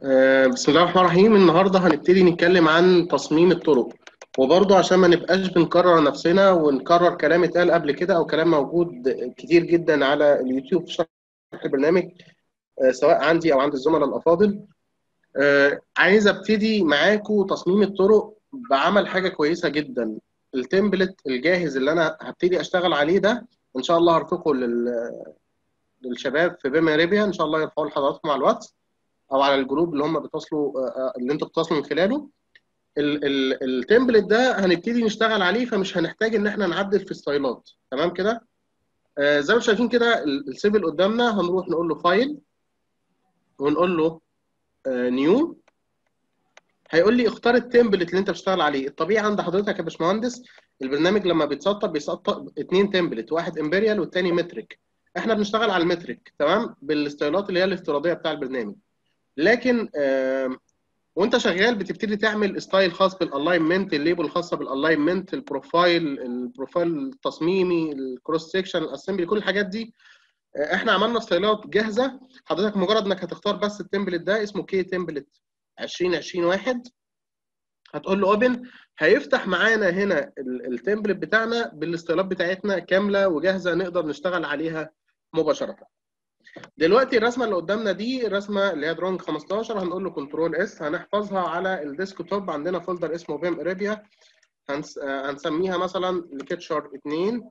آه، بسم الله الرحمن الرحيم النهارده هنبتدي نتكلم عن تصميم الطرق وبرضه عشان ما نبقاش بنكرر نفسنا ونكرر كلام اتقال قبل كده او كلام موجود كتير جدا على اليوتيوب في شرح البرنامج آه، سواء عندي او عند الزملاء الافاضل آه، عايز ابتدي معاكم تصميم الطرق بعمل حاجه كويسه جدا التمبلت الجاهز اللي انا هبتدي اشتغل عليه ده ان شاء الله هرفقه لل للشباب في بما ريبيا ان شاء الله يرفعوا لحضراتكم على الواتس او على الجروب اللي هم بيتصلوا اللي انتوا بتتصلوا من خلاله التمبلت ده هنبتدي نشتغل عليه فمش هنحتاج ان احنا نعدل في ستايلات تمام كده آه زي ما شايفين كده السيفل قدامنا هنروح نقول له فايل ونقول له آه نيو هيقول لي اختار التمبلت اللي انت بتشتغل عليه الطبيعي عند حضرتك يا باشمهندس البرنامج لما بيتسطب بيسطب اثنين تمبلت واحد امبريال والتاني متريك احنا بنشتغل على المتريك تمام بالستايلات اللي هي الافتراضيه بتاع البرنامج لكن آه وانت شغال بتبتدي تعمل ستايل خاص بالالاينمنت الليبل الخاصه بالالاينمنت البروفايل البروفايل التصميمي الكروس سيكشن الاسمبلي كل الحاجات دي آه احنا عملنا ستايلات جاهزه حضرتك مجرد انك هتختار بس التمبلت ده اسمه كي تمبلت 2021 هتقول له اوبن هيفتح معانا هنا التمبلت بتاعنا بالستايلات بتاعتنا كامله وجاهزه نقدر نشتغل عليها مباشره دلوقتي الرسمه اللي قدامنا دي الرسمه اللي هي درونج 15 هنقول له كنترول اس هنحفظها على الديسك توب عندنا فولدر اسمه بيم اريبيا هنس... هنسميها مثلا لكيتشر 2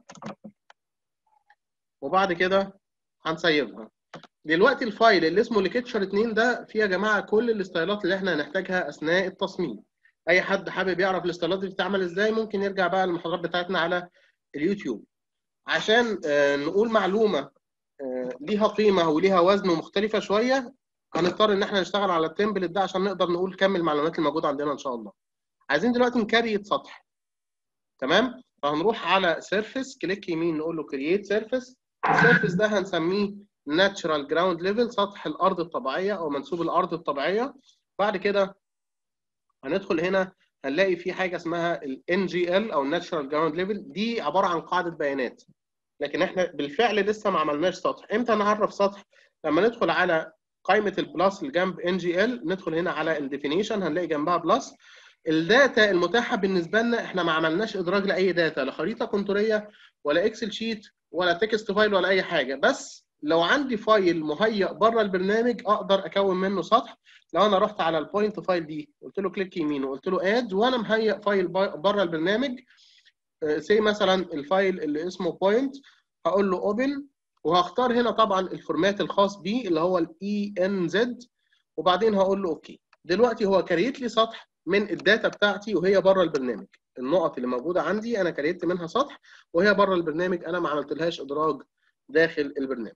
وبعد كده هنسيبها دلوقتي الفايل اللي اسمه لكيتشر 2 ده فيه يا جماعه كل الستايلات اللي احنا هنحتاجها اثناء التصميم اي حد حابب يعرف الستايلات دي بتتعمل ازاي ممكن يرجع بقى للمحاضرات بتاعتنا على اليوتيوب عشان نقول معلومه ليها قيمه وليها وزن ومختلفه شويه هنضطر ان احنا نشتغل على التمبلت ده عشان نقدر نقول كم المعلومات الموجوده عندنا ان شاء الله عايزين دلوقتي نكريت سطح تمام فهنروح على سيرفيس كليك يمين نقول له كرييت سيرفيس السيرفيس ده هنسميه ناتشرال جراوند ليفل سطح الارض الطبيعيه او منسوب الارض الطبيعيه بعد كده هندخل هنا هنلاقي في حاجه اسمها الان جي ال او ناتشرال جراوند ليفل دي عباره عن قاعده بيانات لكن احنا بالفعل لسه ما عملناش سطح امتى نعرف سطح لما ندخل على قائمه البلس اللي جنب ان جي ال ندخل هنا على الديفينيشن هنلاقي جنبها بلس الداتا المتاحه بالنسبه لنا احنا ما عملناش ادراج لاي داتا لا خريطه كونتوريه ولا اكسل شيت ولا تكست فايل ولا اي حاجه بس لو عندي فايل مهيأ بره البرنامج اقدر اكون منه سطح لو انا رحت على البوينت فايل دي قلت له كليك يمين وقلت له اد وانا مهيئ فايل بره البرنامج سي مثلا الفايل اللي اسمه بوينت هقول له اوبن وهختار هنا طبعا الفورمات الخاص بيه اللي هو الاي ان زد وبعدين هقول له اوكي دلوقتي هو كريت لي سطح من الداتا بتاعتي وهي بره البرنامج النقط اللي موجوده عندي انا كريت منها سطح وهي بره البرنامج انا ما عملتلهاش ادراج داخل البرنامج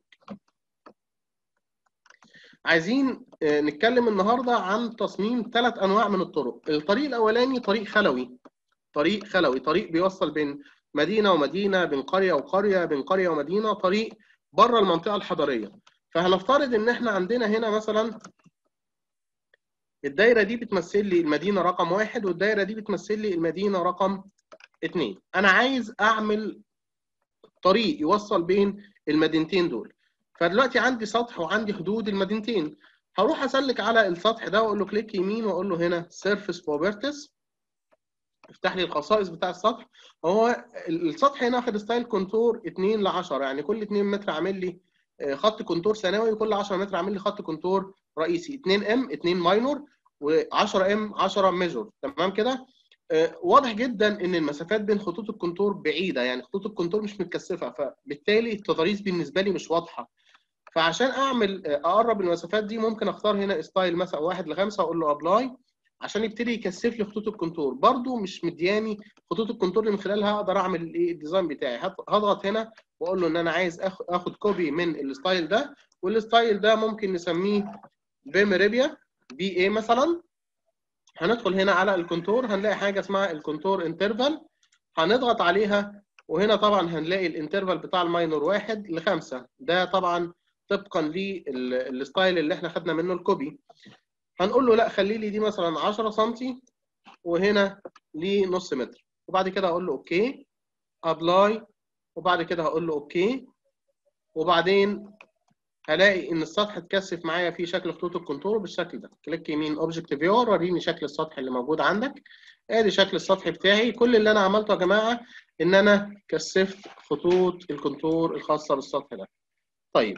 عايزين نتكلم النهارده عن تصميم ثلاث انواع من الطرق الطريق الاولاني طريق خلوي طريق خلوي طريق بيوصل بين مدينه ومدينه بين قريه وقريه بين قريه ومدينه طريق بره المنطقه الحضريه فهنفترض ان احنا عندنا هنا مثلا الدايره دي بتمثل لي المدينه رقم واحد والدايره دي بتمثل لي المدينه رقم اثنين انا عايز اعمل طريق يوصل بين المدينتين دول فدلوقتي عندي سطح وعندي حدود المدينتين هروح اسلك على السطح ده واقول له كليك يمين واقول له هنا سيرفيس بروبرتيز افتح لي الخصائص بتاع السطح هو السطح هنا واخد ستايل كونتور 2 ل 10 يعني كل 2 متر عامل لي خط كونتور ثانوي وكل 10 متر عامل لي خط كونتور رئيسي 2 ام 2 ماينور و10 ام 10 ميجور تمام كده واضح جدا ان المسافات بين خطوط الكونتور بعيده يعني خطوط الكونتور مش متكثفه فبالتالي التضاريس بالنسبه لي مش واضحه فعشان اعمل اقرب المسافات دي ممكن اختار هنا ستايل مثلا 1 ل 5 اقول له ابلاي عشان يبتدي يكثف لي خطوط الكونتور برده مش مدياني خطوط الكونتور اللي من خلالها اقدر اعمل الايه الديزاين بتاعي هضغط هنا واقول له ان انا عايز اخد كوبي من الستايل ده والستايل ده ممكن نسميه بيم ريبيا بي اي مثلا هندخل هنا على الكونتور هنلاقي حاجه اسمها الكونتور انترفال هنضغط عليها وهنا طبعا هنلاقي الانترفال بتاع الماينور واحد لخمسه ده طبعا طبقا للستايل اللي احنا خدنا منه الكوبي هنقول له لا خلي لي دي مثلا 10 سم وهنا ليه نص متر وبعد كده هقول له اوكي ابلاي وبعد كده هقول له اوكي وبعدين هلاقي ان السطح اتكثف معايا في شكل خطوط الكونتور بالشكل ده كليك يمين اوبجكت فيور وريني شكل السطح اللي موجود عندك ادي شكل السطح بتاعي كل اللي انا عملته يا جماعه ان انا كثفت خطوط الكونتور الخاصه بالسطح ده طيب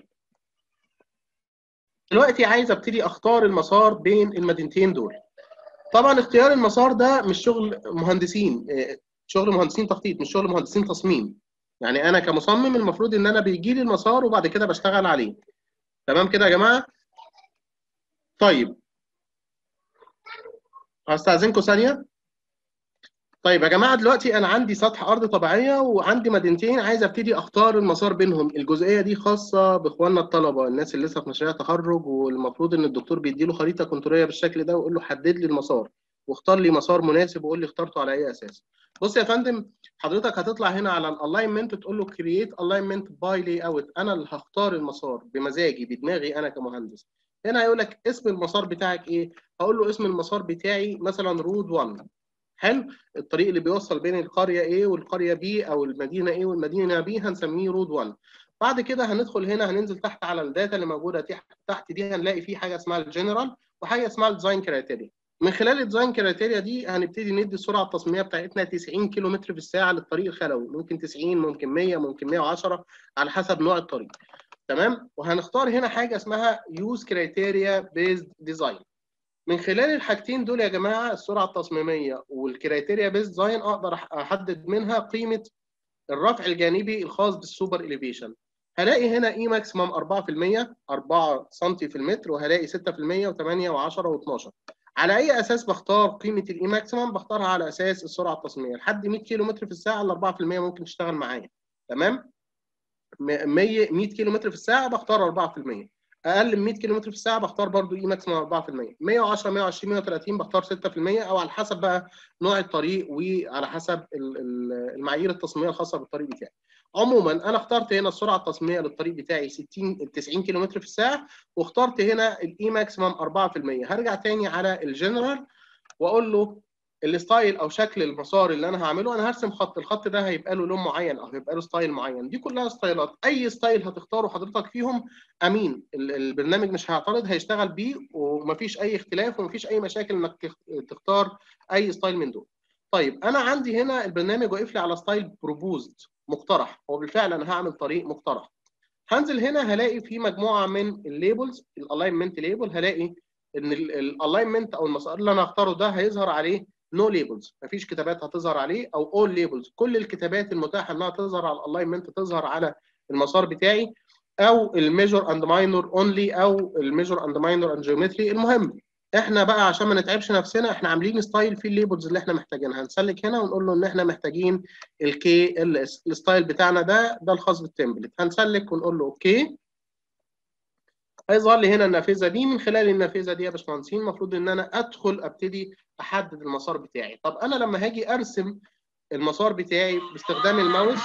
دلوقتي عايز ابتدي اختار المسار بين المدينتين دول طبعا اختيار المسار ده مش شغل مهندسين شغل مهندسين تخطيط مش شغل مهندسين تصميم يعني انا كمصمم المفروض ان انا بيجي لي المسار وبعد كده بشتغل عليه تمام كده يا جماعه طيب هستأذنكم ثانيه طيب يا جماعه دلوقتي انا عندي سطح ارض طبيعيه وعندي مدينتين عايز ابتدي اختار المسار بينهم الجزئيه دي خاصه باخواننا الطلبه الناس اللي لسه في مشاريع تخرج والمفروض ان الدكتور بيديله خريطه كونتوريه بالشكل ده ويقول له حدد لي المسار واختار لي مسار مناسب وقول لي اخترته على اي اساس بص يا فندم حضرتك هتطلع هنا على الالاينمنت تقول له كرييت الاينمنت باي لاي اوت انا اللي هختار المسار بمزاجي بدماغي انا كمهندس هنا هيقول لك اسم المسار بتاعك ايه هقول له اسم المسار بتاعي مثلا رود 1 حلو الطريق اللي بيوصل بين القريه A والقريه B او المدينه A والمدينه B هنسميه رود 1 بعد كده هندخل هنا هننزل تحت على الداتا اللي موجوده تحت دي هنلاقي في حاجه اسمها الجنرال وحاجه اسمها الديزاين كرايتيريا من خلال الديزاين كرايتيريا دي هنبتدي ندي السرعه التصميميه بتاعتنا 90 كيلو متر في الساعه للطريق الخلوي ممكن 90 ممكن 100 ممكن 110 على حسب نوع الطريق تمام وهنختار هنا حاجه اسمها يوز كرايتيريا بيزد ديزاين من خلال الحاجتين دول يا جماعه السرعه التصميميه والكرايتيريا بيز ديزاين اقدر احدد منها قيمه الرفع الجانبي الخاص بالسوبر اليفيشن هلاقي هنا اي ماكسيمم 4% 4 سم في المتر وهلاقي 6% و8 و10 و12 على اي اساس بختار قيمه الاي ماكسيمم بختارها على اساس السرعه التصميميه لحد 100 كيلو متر في الساعه ال 4% ممكن تشتغل معايا تمام 100 100 كيلو متر في الساعه بختار 4% اقل من 100 كيلو متر في الساعه بختار برضو اي ماكسيمم 4% 110 120 130 بختار 6% او على حسب بقى نوع الطريق وعلى حسب المعايير التصميميه الخاصه بالطريق بتاعي عموما انا اخترت هنا السرعه التصميميه للطريق بتاعي 60 90 كيلو متر في الساعه واخترت هنا الاي ماكسيمم 4% هرجع تاني على الجنرال واقول له الستايل او شكل المسار اللي انا هعمله انا هرسم خط الخط ده هيبقى له لون معين او هيبقى له ستايل معين دي كلها ستايلات اي ستايل هتختاره حضرتك فيهم امين البرنامج مش هيعترض هيشتغل بيه ومفيش اي اختلاف ومفيش اي مشاكل انك تختار اي ستايل من دول طيب انا عندي هنا البرنامج واقف لي على ستايل بروبوزد مقترح هو بالفعل انا هعمل طريق مقترح هنزل هنا هلاقي في مجموعه من الليبلز الالاينمنت ليبل هلاقي ان الالاينمنت او المسار اللي انا هختاره ده هيظهر عليه نو no ليبلز مفيش كتابات هتظهر عليه او اول ليبلز كل الكتابات المتاحه انها تظهر على الالاينمنت تظهر على المسار بتاعي او الميجر اند ماينور اونلي او الميجر اند ماينور اند جيومتري المهم احنا بقى عشان ما نتعبش نفسنا احنا عاملين ستايل فيه الليبلز اللي احنا محتاجينها هنسلك هنا ونقول له ان احنا محتاجين الكي الستايل بتاعنا ده ده الخاص بالتمبلت هنسلك ونقول له اوكي هيظهر لي هنا النافذه دي من خلال النافذه دي يا باشمهندسين المفروض ان انا ادخل ابتدي احدد المسار بتاعي طب انا لما هاجي ارسم المسار بتاعي باستخدام الماوس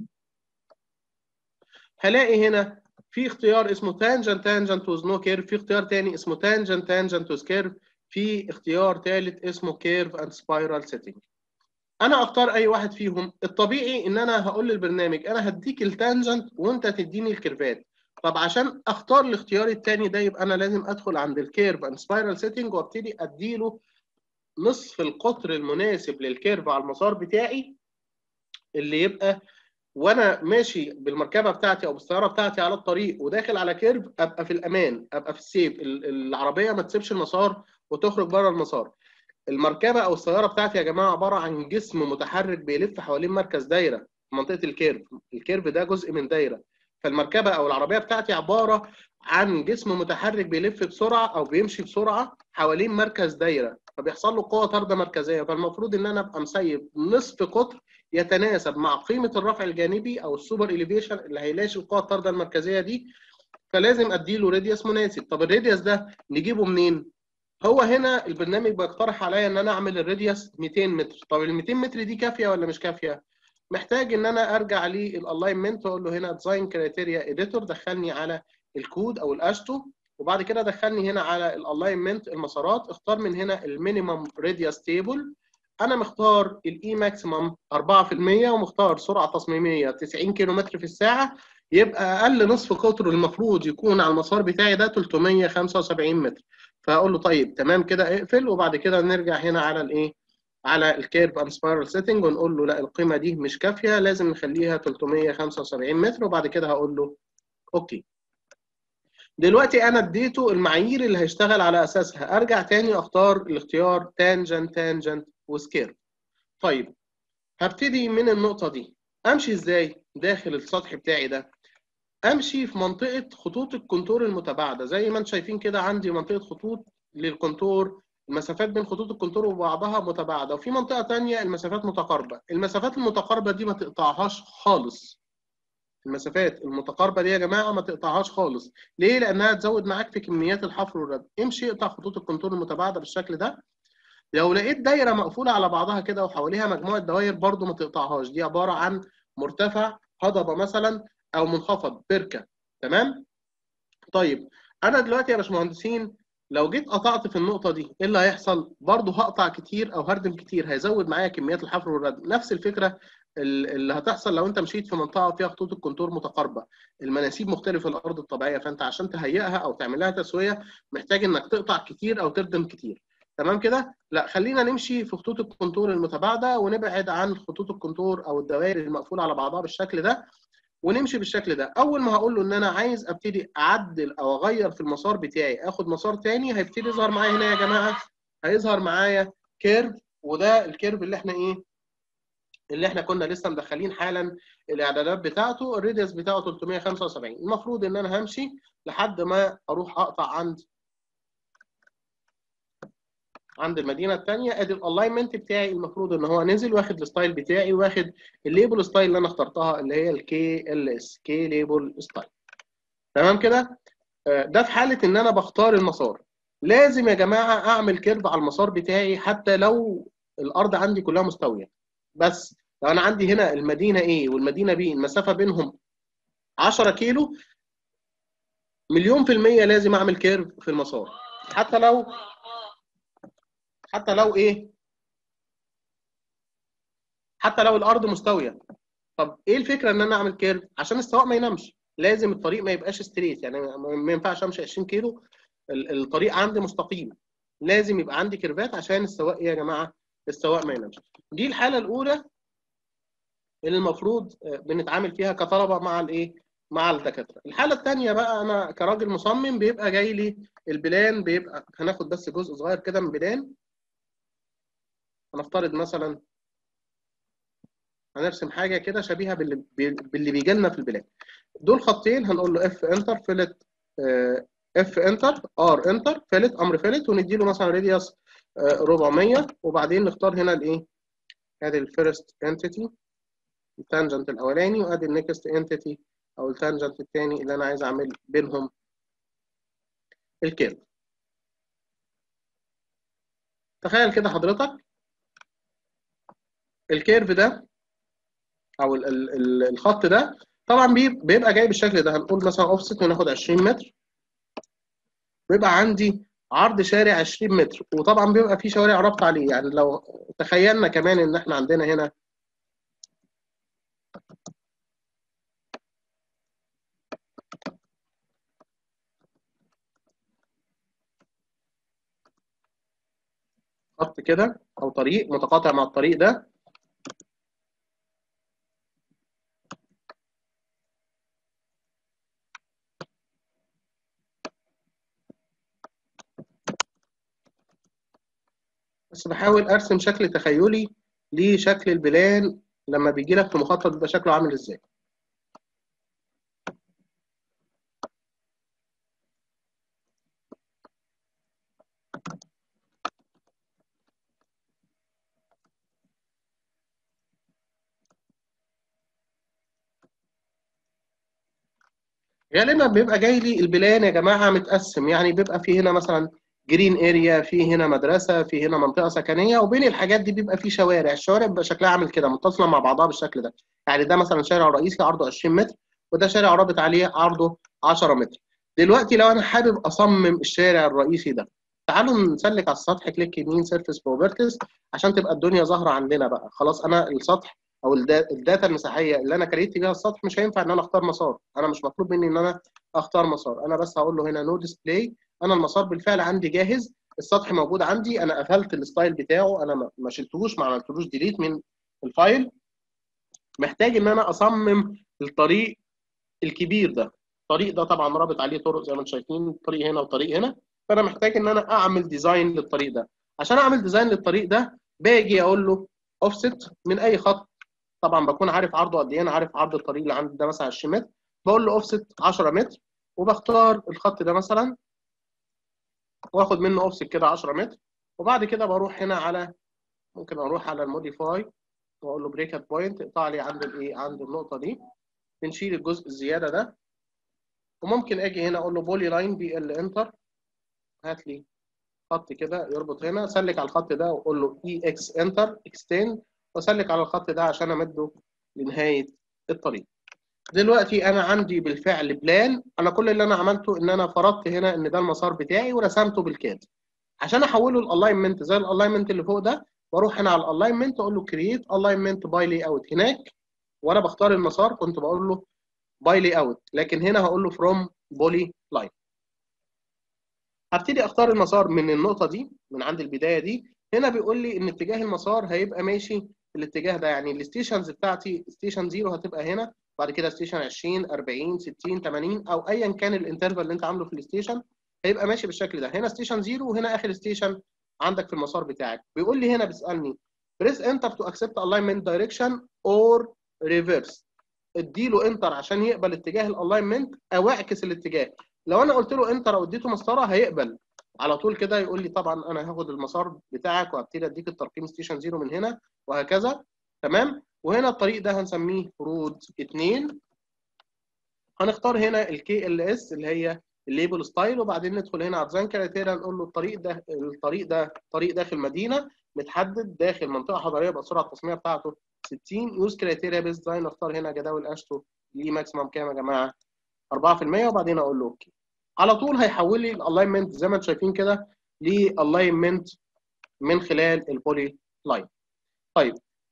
هلاقي هنا في اختيار اسمه تانجنت تانجنت وز نو كيرف في اختيار تاني اسمه تانجنت تانجنت وز كيرف في اختيار ثالث اسمه كيرف اند سبايرال سيتنج انا اختار اي واحد فيهم الطبيعي ان انا هقول للبرنامج انا هديك التانجنت وانت تديني الكيرفات طب عشان اختار الاختيار الثاني ده يبقى انا لازم ادخل عند الكيرف اند سبايرال سيتنج وابتدي اديله نصف القطر المناسب للكيرف على المسار بتاعي اللي يبقى وانا ماشي بالمركبه بتاعتي او بالسياره بتاعتي على الطريق وداخل على كيرف ابقى في الامان ابقى في السيف العربيه ما تسيبش المسار وتخرج بره المسار المركبه او السياره بتاعتي يا جماعه عباره عن جسم متحرك بيلف حوالين مركز دايره في منطقه الكيرف الكيرف ده جزء من دايره فالمركبه او العربيه بتاعتي عباره عن جسم متحرك بيلف بسرعه او بيمشي بسرعه حوالين مركز دايره فبيحصل له قوه طارده مركزيه فالمفروض ان انا ابقى مسيب نصف قطر يتناسب مع قيمه الرفع الجانبي او السوبر اليفيشن اللي هيلاشي القوه الطارده المركزيه دي فلازم اديله راديوس مناسب طب الراديوس ده نجيبه منين هو هنا البرنامج بيقترح عليا ان انا اعمل الراديوس 200 متر طب ال 200 متر دي كافيه ولا مش كافيه محتاج ان انا ارجع للالاينمنت واقول له هنا ديزاين كرايتيريا اديتور دخلني على الكود او الاشتو وبعد كده دخلني هنا على الالاينمنت المسارات اختار من هنا المينيمم راديوس تيبل انا مختار الاي ماكسيمم 4% ومختار سرعه تصميميه 90 كيلو متر في الساعه يبقى اقل نصف قطر المفروض يكون على المسار بتاعي ده 375 متر فاقول له طيب تمام كده اقفل وبعد كده نرجع هنا على الايه على الكيرف اند سبايرال سيتنج ونقول له لا القيمه دي مش كافيه لازم نخليها 375 متر وبعد كده هقول له اوكي دلوقتي انا اديته المعايير اللي هيشتغل على اساسها ارجع تاني اختار الاختيار تانجنت تانجنت وسكير طيب هبتدي من النقطه دي امشي ازاي داخل السطح بتاعي ده امشي في منطقه خطوط الكونتور المتباعده زي ما انتم شايفين كده عندي منطقه خطوط للكونتور المسافات بين خطوط الكونتور وبعضها متباعده وفي منطقه ثانيه المسافات متقاربه المسافات المتقاربه دي ما تقطعهاش خالص المسافات المتقاربه دي يا جماعه ما تقطعهاش خالص ليه لانها تزود معاك في كميات الحفر والردم امشي اقطع خطوط الكونتور المتباعده بالشكل ده لو لقيت دايره مقفوله على بعضها كده وحواليها مجموعه دوائر برضو ما تقطعهاش دي عباره عن مرتفع هضبه مثلا او منخفض بركه تمام طيب انا دلوقتي يا باشمهندسين لو جيت قطعت في النقطه دي ايه اللي هيحصل برضه هقطع كتير او هردم كتير هيزود معايا كميات الحفر والردم نفس الفكره اللي هتحصل لو انت مشيت في منطقه فيها خطوط الكونتور متقاربه المناسيب مختلفه الارض الطبيعيه فانت عشان تهيئها او تعمل لها تسويه محتاج انك تقطع كتير او تردم كتير تمام كده لا خلينا نمشي في خطوط الكونتور المتباعده ونبعد عن خطوط الكونتور او الدوائر المقفوله على بعضها بالشكل ده ونمشي بالشكل ده اول ما هقول له ان انا عايز ابتدي اعدل او اغير في المسار بتاعي اخد مسار تاني هيبتدي يظهر معايا هنا يا جماعه هيظهر معايا كيرف وده الكيرف اللي احنا ايه اللي احنا كنا لسه مدخلين حالا الاعدادات بتاعته الريديوس بتاعه 375 المفروض ان انا همشي لحد ما اروح اقطع عند عند المدينه الثانيه ادي الالاينمنت بتاعي المفروض ان هو نزل واخد الستايل بتاعي واخد الليبل ستايل اللي انا اخترتها اللي هي الكي ال اس كي ليبل ستايل تمام كده ده في حاله ان انا بختار المسار لازم يا جماعه اعمل كيرف على المسار بتاعي حتى لو الارض عندي كلها مستويه بس لو انا عندي هنا المدينه A والمدينه B المسافه بينهم 10 كيلو مليون في المية لازم اعمل كيرف في المسار حتى لو حتى لو ايه حتى لو الارض مستويه طب ايه الفكره ان انا اعمل كيرف عشان السواق ما ينامش لازم الطريق ما يبقاش ستريت يعني ما ينفعش امشي 20 كيلو الطريق عندي مستقيم لازم يبقى عندي كيرفات عشان السواق يا جماعه السواق ما ينامش دي الحاله الاولى اللي المفروض بنتعامل فيها كطلبه مع الايه مع الدكاتره الحاله الثانيه بقى انا كراجل مصمم بيبقى جاي لي البلان بيبقى هناخد بس جزء صغير كده من بلان هنفترض مثلا هنرسم حاجه كده شبيهه باللي باللي بيجي لنا في البلان دول خطين هنقول له اف انتر فيلت اف انتر ار انتر فيلت امر فيلت وندي له مثلا راديوس 400 وبعدين نختار هنا الايه ادي الفيرست انتيتي التانجنت الاولاني وادي النكست انتيتي او التانجنت الثاني اللي انا عايز اعمل بينهم الكيرف تخيل كده حضرتك الكيرف ده او ال ال الخط ده طبعا بيبقى جاي بالشكل ده هنقول مثلا اوفست وناخد 20 متر بيبقى عندي عرض شارع 20 متر وطبعا بيبقى في شوارع رابطه عليه يعني لو تخيلنا كمان ان احنا عندنا هنا خط كده او طريق متقاطع مع الطريق ده بس بحاول ارسم شكل تخيلي لشكل البلان لما بيجي لك في مخطط بيبقى شكله عامل ازاي غالبا بيبقى جاي لي البلان يا جماعه متقسم يعني بيبقى في هنا مثلا جرين اريا في هنا مدرسه في هنا منطقه سكنيه وبين الحاجات دي بيبقى في شوارع الشوارع بيبقى شكلها عامل كده متصله مع بعضها بالشكل ده يعني ده مثلا شارع رئيسي عرضه 20 متر وده شارع رابط عليه عرضه 10 متر دلوقتي لو انا حابب اصمم الشارع الرئيسي ده تعالوا نسلك على السطح كليك يمين سيرفيس بروبرتيز عشان تبقى الدنيا ظاهره عندنا بقى خلاص انا السطح او الداتا المساحيه اللي انا كريت بيها السطح مش هينفع ان انا اختار مسار انا مش مطلوب مني ان انا اختار مسار انا بس هقول له هنا نو ديسبلاي انا المسار بالفعل عندي جاهز السطح موجود عندي انا قفلت الستايل بتاعه انا ما شلتهوش ما عملتلوش ديليت من الفايل محتاج ان انا اصمم الطريق الكبير ده الطريق ده طبعا رابط عليه طرق زي ما انتم شايفين طريق هنا وطريق هنا فانا محتاج ان انا اعمل ديزاين للطريق ده عشان اعمل ديزاين للطريق ده باجي اقول له اوفست من اي خط طبعا بكون عارف عرضه قد ايه انا عارف عرض الطريق اللي عندي ده مثلا 20 متر بقول له اوفست 10 متر وبختار الخط ده مثلا واخد منه اوفست كده 10 متر وبعد كده بروح هنا على ممكن اروح على الموديفاي واقول له بريك ات بوينت اقطع لي عند الايه عند النقطه دي بنشيل الجزء الزياده ده وممكن اجي هنا اقول له بولي لاين بي ال انتر هات لي خط كده يربط هنا سلك على الخط ده واقول له اي اكس انتر اكستند واسلك على الخط ده عشان امده لنهايه الطريق دلوقتي انا عندي بالفعل بلان انا كل اللي انا عملته ان انا فرضت هنا ان ده المسار بتاعي ورسمته بالكاد عشان احوله الالاينمنت زي الالاينمنت اللي فوق ده بروح هنا على الالاينمنت اقول له كرييت الاينمنت باي لي اوت هناك وانا بختار المسار كنت بقول له باي لي اوت لكن هنا هقول له فروم بولي لاين هبتدي اختار المسار من النقطه دي من عند البدايه دي هنا بيقول لي ان اتجاه المسار هيبقى ماشي في الاتجاه ده يعني الستيشنز بتاعتي ستيشن 0 هتبقى هنا بعد كده ستيشن 20 40 60 80 او ايا كان الانترفال اللي انت عامله في الستيشن هيبقى ماشي بالشكل ده هنا ستيشن 0 وهنا اخر ستيشن عندك في المسار بتاعك بيقول لي هنا بيسالني بريس انتر تو اكسبت الاينمنت دايركشن اور ريفرس اديله انتر عشان يقبل اتجاه الالاينمنت او اعكس الاتجاه لو انا قلت له انتر او اديته مسطره هيقبل على طول كده يقول لي طبعا انا هاخد المسار بتاعك وهبتدي اديك الترقيم ستيشن 0 من هنا وهكذا تمام وهنا الطريق ده هنسميه رود 2 هنختار هنا الكي ال اس اللي هي الليبل ستايل وبعدين ندخل هنا على ديزاين كريتيريا نقول له الطريق ده الطريق ده طريق داخل مدينه متحدد داخل منطقه حضريه يبقى سرعه التصميم بتاعته 60 يوز كريتيريا بيز ديزاين نختار هنا جداول اشتو ليه ماكسيمم كام يا جماعه 4% وبعدين اقول له اوكي على طول هيحول لي الالاينمنت زي ما انتم شايفين كده لالاينمنت من خلال البولي لاين طيب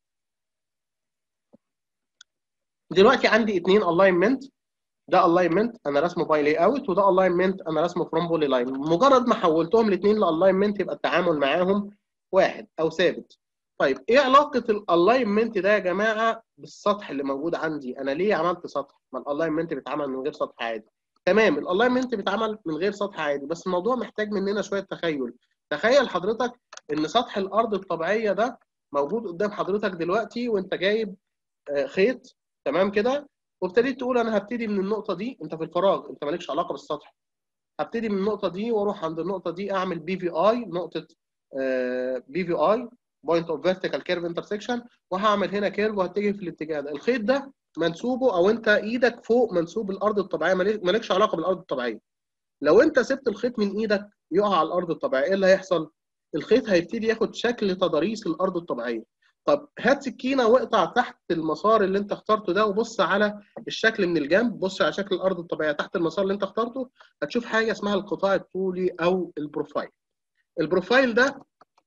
دلوقتي عندي اثنين الاينمنت ده الاينمنت انا رسمه باي لاي اوت وده الاينمنت انا رسمه فروم بولي لاين مجرد ما حولتهم الاثنين لالاينمنت يبقى التعامل معاهم واحد او ثابت طيب ايه علاقه الالاينمنت ده يا جماعه بالسطح اللي موجود عندي انا ليه عملت سطح ما الالاينمنت بيتعمل من غير سطح عادي تمام الالاينمنت بيتعمل من غير سطح عادي بس الموضوع محتاج مننا شويه تخيل تخيل حضرتك ان سطح الارض الطبيعيه ده موجود قدام حضرتك دلوقتي وانت جايب خيط تمام كده وابتديت تقول انا هبتدي من النقطه دي انت في الفراغ انت مالكش علاقه بالسطح هبتدي من النقطه دي واروح عند النقطه دي اعمل بي في اي نقطه بي في اي بوينت اوف فيرتيكال كيرف انترسكشن وهعمل هنا كيرف وهتجي في الاتجاه ده الخيط ده منسوبه او انت ايدك فوق منسوب الارض الطبيعيه مالكش علاقه بالارض الطبيعيه لو انت سبت الخيط من ايدك يقع على الارض الطبيعيه ايه اللي هيحصل الخيط هيبتدي ياخد شكل تضاريس الارض الطبيعيه طب هات سكينه واقطع تحت المسار اللي انت اخترته ده وبص على الشكل من الجنب بص على شكل الارض الطبيعيه تحت المسار اللي انت اخترته هتشوف حاجه اسمها القطاع الطولي او البروفايل البروفايل ده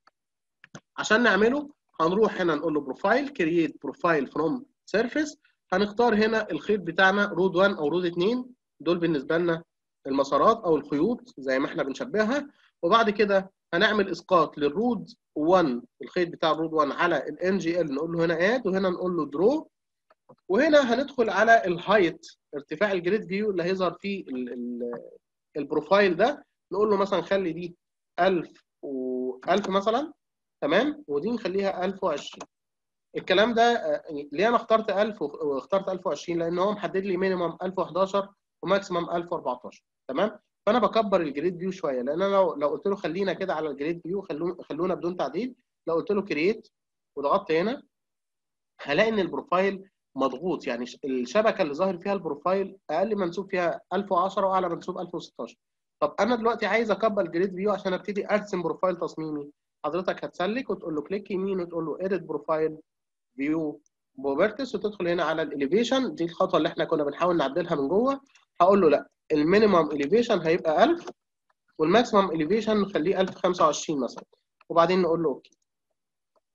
عشان نعمله هنروح هنا نقول له بروفايل كرييت بروفايل فروم سيرفيس هنختار هنا الخيط بتاعنا رود 1 او رود 2 دول بالنسبه لنا المسارات او الخيوط زي ما احنا بنشبهها وبعد كده هنعمل اسقاط للرود 1 الخيط بتاع الرود 1 على الان جي ال نقول له هنا اد وهنا نقول له درو وهنا هندخل على الهايت ارتفاع الجريد فيو اللي هيظهر فيه ال ال البروفايل ده نقول له مثلا خلي دي 1000 و 1000 مثلا تمام ودي نخليها 1020 الكلام ده ليه انا اخترت 1000 واخترت 1020 لان هو محدد لي مينيمم 1011 وماكسيمم 1014 تمام فانا بكبر الجريد فيو شويه لان انا لو لو قلت له خلينا كده على الجريد فيو خلونا خلونا بدون تعديل لو قلت له كرييت وضغطت هنا هلاقي ان البروفايل مضغوط يعني الشبكه اللي ظاهر فيها البروفايل اقل منسوب فيها 1010 واعلى منسوب 1016 طب انا دلوقتي عايز اكبر الجريد فيو عشان ابتدي ارسم بروفايل تصميمي حضرتك هتسلك وتقول له كليك يمين وتقول له اديت بروفايل فيو بروبرتس وتدخل هنا على الاليفيشن دي الخطوه اللي احنا كنا بنحاول نعدلها من جوه هقول له لا المينيمم اليفيشن هيبقى 1000 والماكسيمم اليفيشن نخليه 1025 مثلا وبعدين نقول له اوكي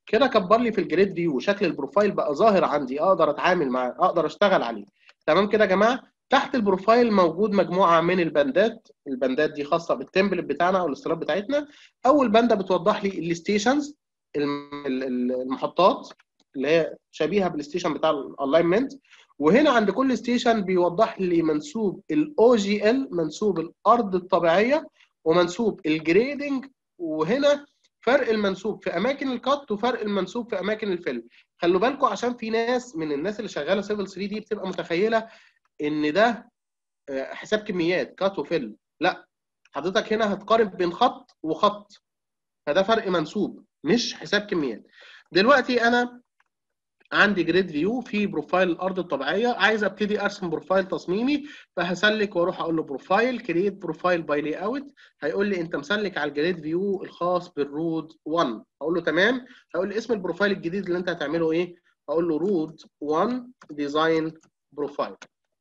كده كبر لي في الجريد فيو شكل البروفايل بقى ظاهر عندي اقدر اتعامل معاه اقدر اشتغل عليه تمام كده يا جماعه تحت البروفايل موجود مجموعه من البندات البندات دي خاصه بالتمبلت بتاعنا او الاستيراد بتاعتنا اول بنده بتوضح لي الستيشنز المحطات اللي هي شبيهه بالستيشن بتاع الالاينمنت وهنا عند كل ستيشن بيوضح لي منسوب الاو جي ال منسوب الارض الطبيعيه ومنسوب الجريدنج وهنا فرق المنسوب في اماكن الكات وفرق المنسوب في اماكن الفيل خلوا بالكم عشان في ناس من الناس اللي شغاله سيفل 3 دي بتبقى متخيله ان ده حساب كميات كات وفيل لا حضرتك هنا هتقارن بين خط وخط فده فرق منسوب مش حساب كميات دلوقتي انا عندي جريد فيو في بروفايل الارض الطبيعيه عايز ابتدي ارسم بروفايل تصميمي فهسلك واروح اقول له بروفايل كرييت بروفايل باي لي اوت هيقول لي انت مسلك على الجريد فيو الخاص بالرود 1 اقول له تمام هيقول لي اسم البروفايل الجديد اللي انت هتعمله ايه اقول له رود 1 ديزاين بروفايل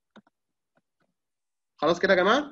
خلاص كده يا جماعه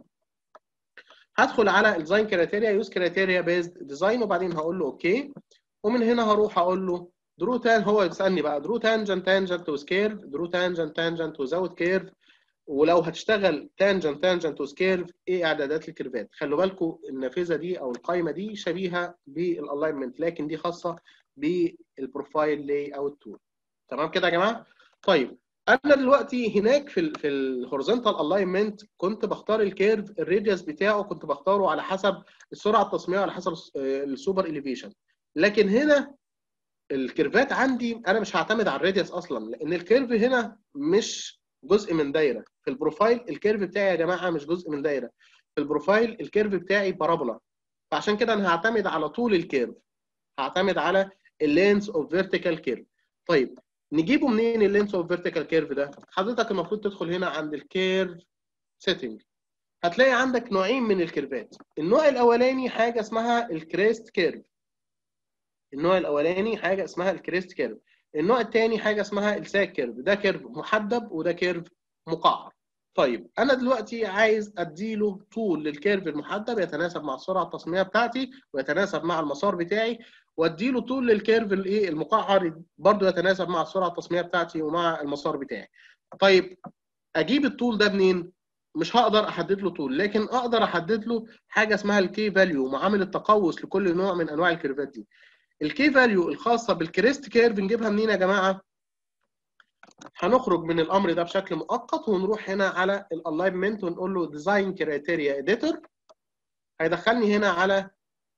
هدخل على الديزاين كريتيريا يوز كريتيريا بيزد ديزاين وبعدين هقول له اوكي ومن هنا هروح اقول له درو تان هو يسالني بقى درو تانجنت تانجنت وسكيرف درو تانجنت تانجنت وزود كيرف ولو هتشتغل تانجنت تانجنت وسكيرف ايه اعدادات الكيرفات خلوا بالكم النافذه دي او القائمه دي شبيهه بالالاينمنت لكن دي خاصه بالبروفايل لاي اوت تول تمام كده يا جماعه طيب انا دلوقتي هناك في ال في الهوريزونتال الاينمنت كنت بختار الكيرف الراديوس بتاعه كنت بختاره على حسب السرعه التصميميه على حسب السوبر اليفيشن لكن هنا الكيرفات عندي انا مش هعتمد على الراديوس اصلا لان الكيرف هنا مش جزء من دايره في البروفايل الكيرف بتاعي يا جماعه مش جزء من دايره في البروفايل الكيرف بتاعي بارابولا فعشان كده انا هعتمد على طول الكيرف هعتمد على اللينس اوف فيرتيكال كيرف طيب نجيبه منين اللينس اوف فيرتيكال كيرف ده حضرتك المفروض تدخل هنا عند الكيرف سيتنج هتلاقي عندك نوعين من الكيرفات النوع الاولاني حاجه اسمها الكريست كيرف النوع الاولاني حاجه اسمها الكريست كيرف النوع الثاني حاجه اسمها الساك كيرف ده كيرف محدب وده كيرف مقعر طيب انا دلوقتي عايز اديله طول للكيرف المحدب يتناسب مع السرعه التصميميه بتاعتي ويتناسب مع المسار بتاعي واديله طول للكيرف الايه المقعر برضه يتناسب مع السرعه التصميميه بتاعتي ومع المسار بتاعي طيب اجيب الطول ده منين مش هقدر احدد له طول لكن اقدر احدد له حاجه اسمها الكي فاليو معامل التقوس لكل نوع من انواع الكيرفات دي الكي فاليو الخاصه بالكريست كيرف نجيبها منين يا جماعه هنخرج من الامر ده بشكل مؤقت ونروح هنا على الالاينمنت ونقول له ديزاين كرايتيريا اديتور هيدخلني هنا على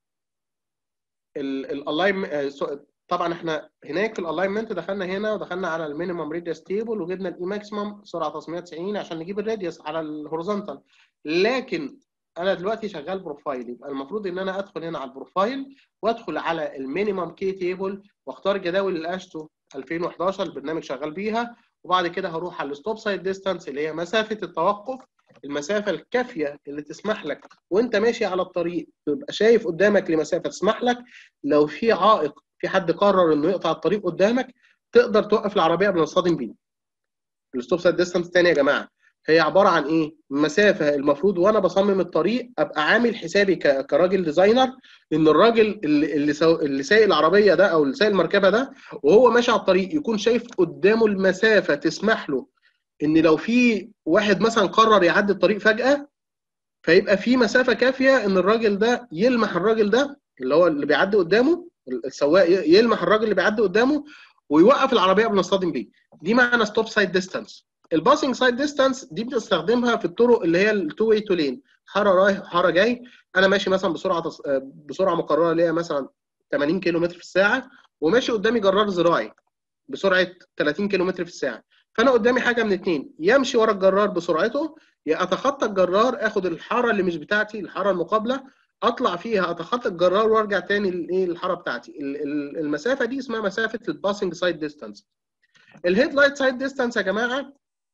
الالاين طبعا احنا هناك في الالاينمنت دخلنا هنا ودخلنا على المينيمم راديوس تيبل وجبنا الاي ماكسيمم سرعه تصميميه 90 عشان نجيب الراديوس على الهوريزونتال لكن انا دلوقتي شغال بروفايل يبقى المفروض ان انا ادخل هنا على البروفايل وادخل على المينيمم كي تيبل واختار جداول الاشتو 2011 البرنامج شغال بيها وبعد كده هروح على الستوب سايد ديستانس اللي هي مسافه التوقف المسافه الكافيه اللي تسمح لك وانت ماشي على الطريق تبقى شايف قدامك لمسافه تسمح لك لو في عائق في حد قرر انه يقطع الطريق قدامك تقدر توقف العربيه قبل ما تصطدم بيه. الستوب سايد ديستانس تاني يا جماعه هي عباره عن ايه؟ مسافه المفروض وانا بصمم الطريق ابقى عامل حسابي كراجل ديزاينر ان الراجل اللي اللي, سو... اللي سايق العربيه ده او اللي سايق المركبه ده وهو ماشي على الطريق يكون شايف قدامه المسافه تسمح له ان لو في واحد مثلا قرر يعدي الطريق فجاه فيبقى في مسافه كافيه ان الراجل ده يلمح الراجل ده اللي هو اللي بيعدي قدامه السواق يلمح الراجل اللي بيعدي قدامه ويوقف العربيه قبل ما يصطدم بيه دي معنى ستوب سايد ديستانس الباسنج سايد ديستانس دي بنستخدمها في الطرق اللي هي التو واي تو لين حاره رايح وحاره جاي انا ماشي مثلا بسرعه تص... بسرعه مقرره ليا مثلا 80 كيلو متر في الساعه وماشي قدامي جرار زراعي بسرعه 30 كيلو متر في الساعه فانا قدامي حاجه من اتنين يمشي ورا الجرار بسرعته يا اتخطى الجرار اخد الحاره اللي مش بتاعتي الحاره المقابله اطلع فيها اتخطى الجرار وارجع تاني لايه الحاره بتاعتي المسافه دي اسمها مسافه الباسنج سايد ديستانس الهيد لايت سايد ديستانس يا جماعه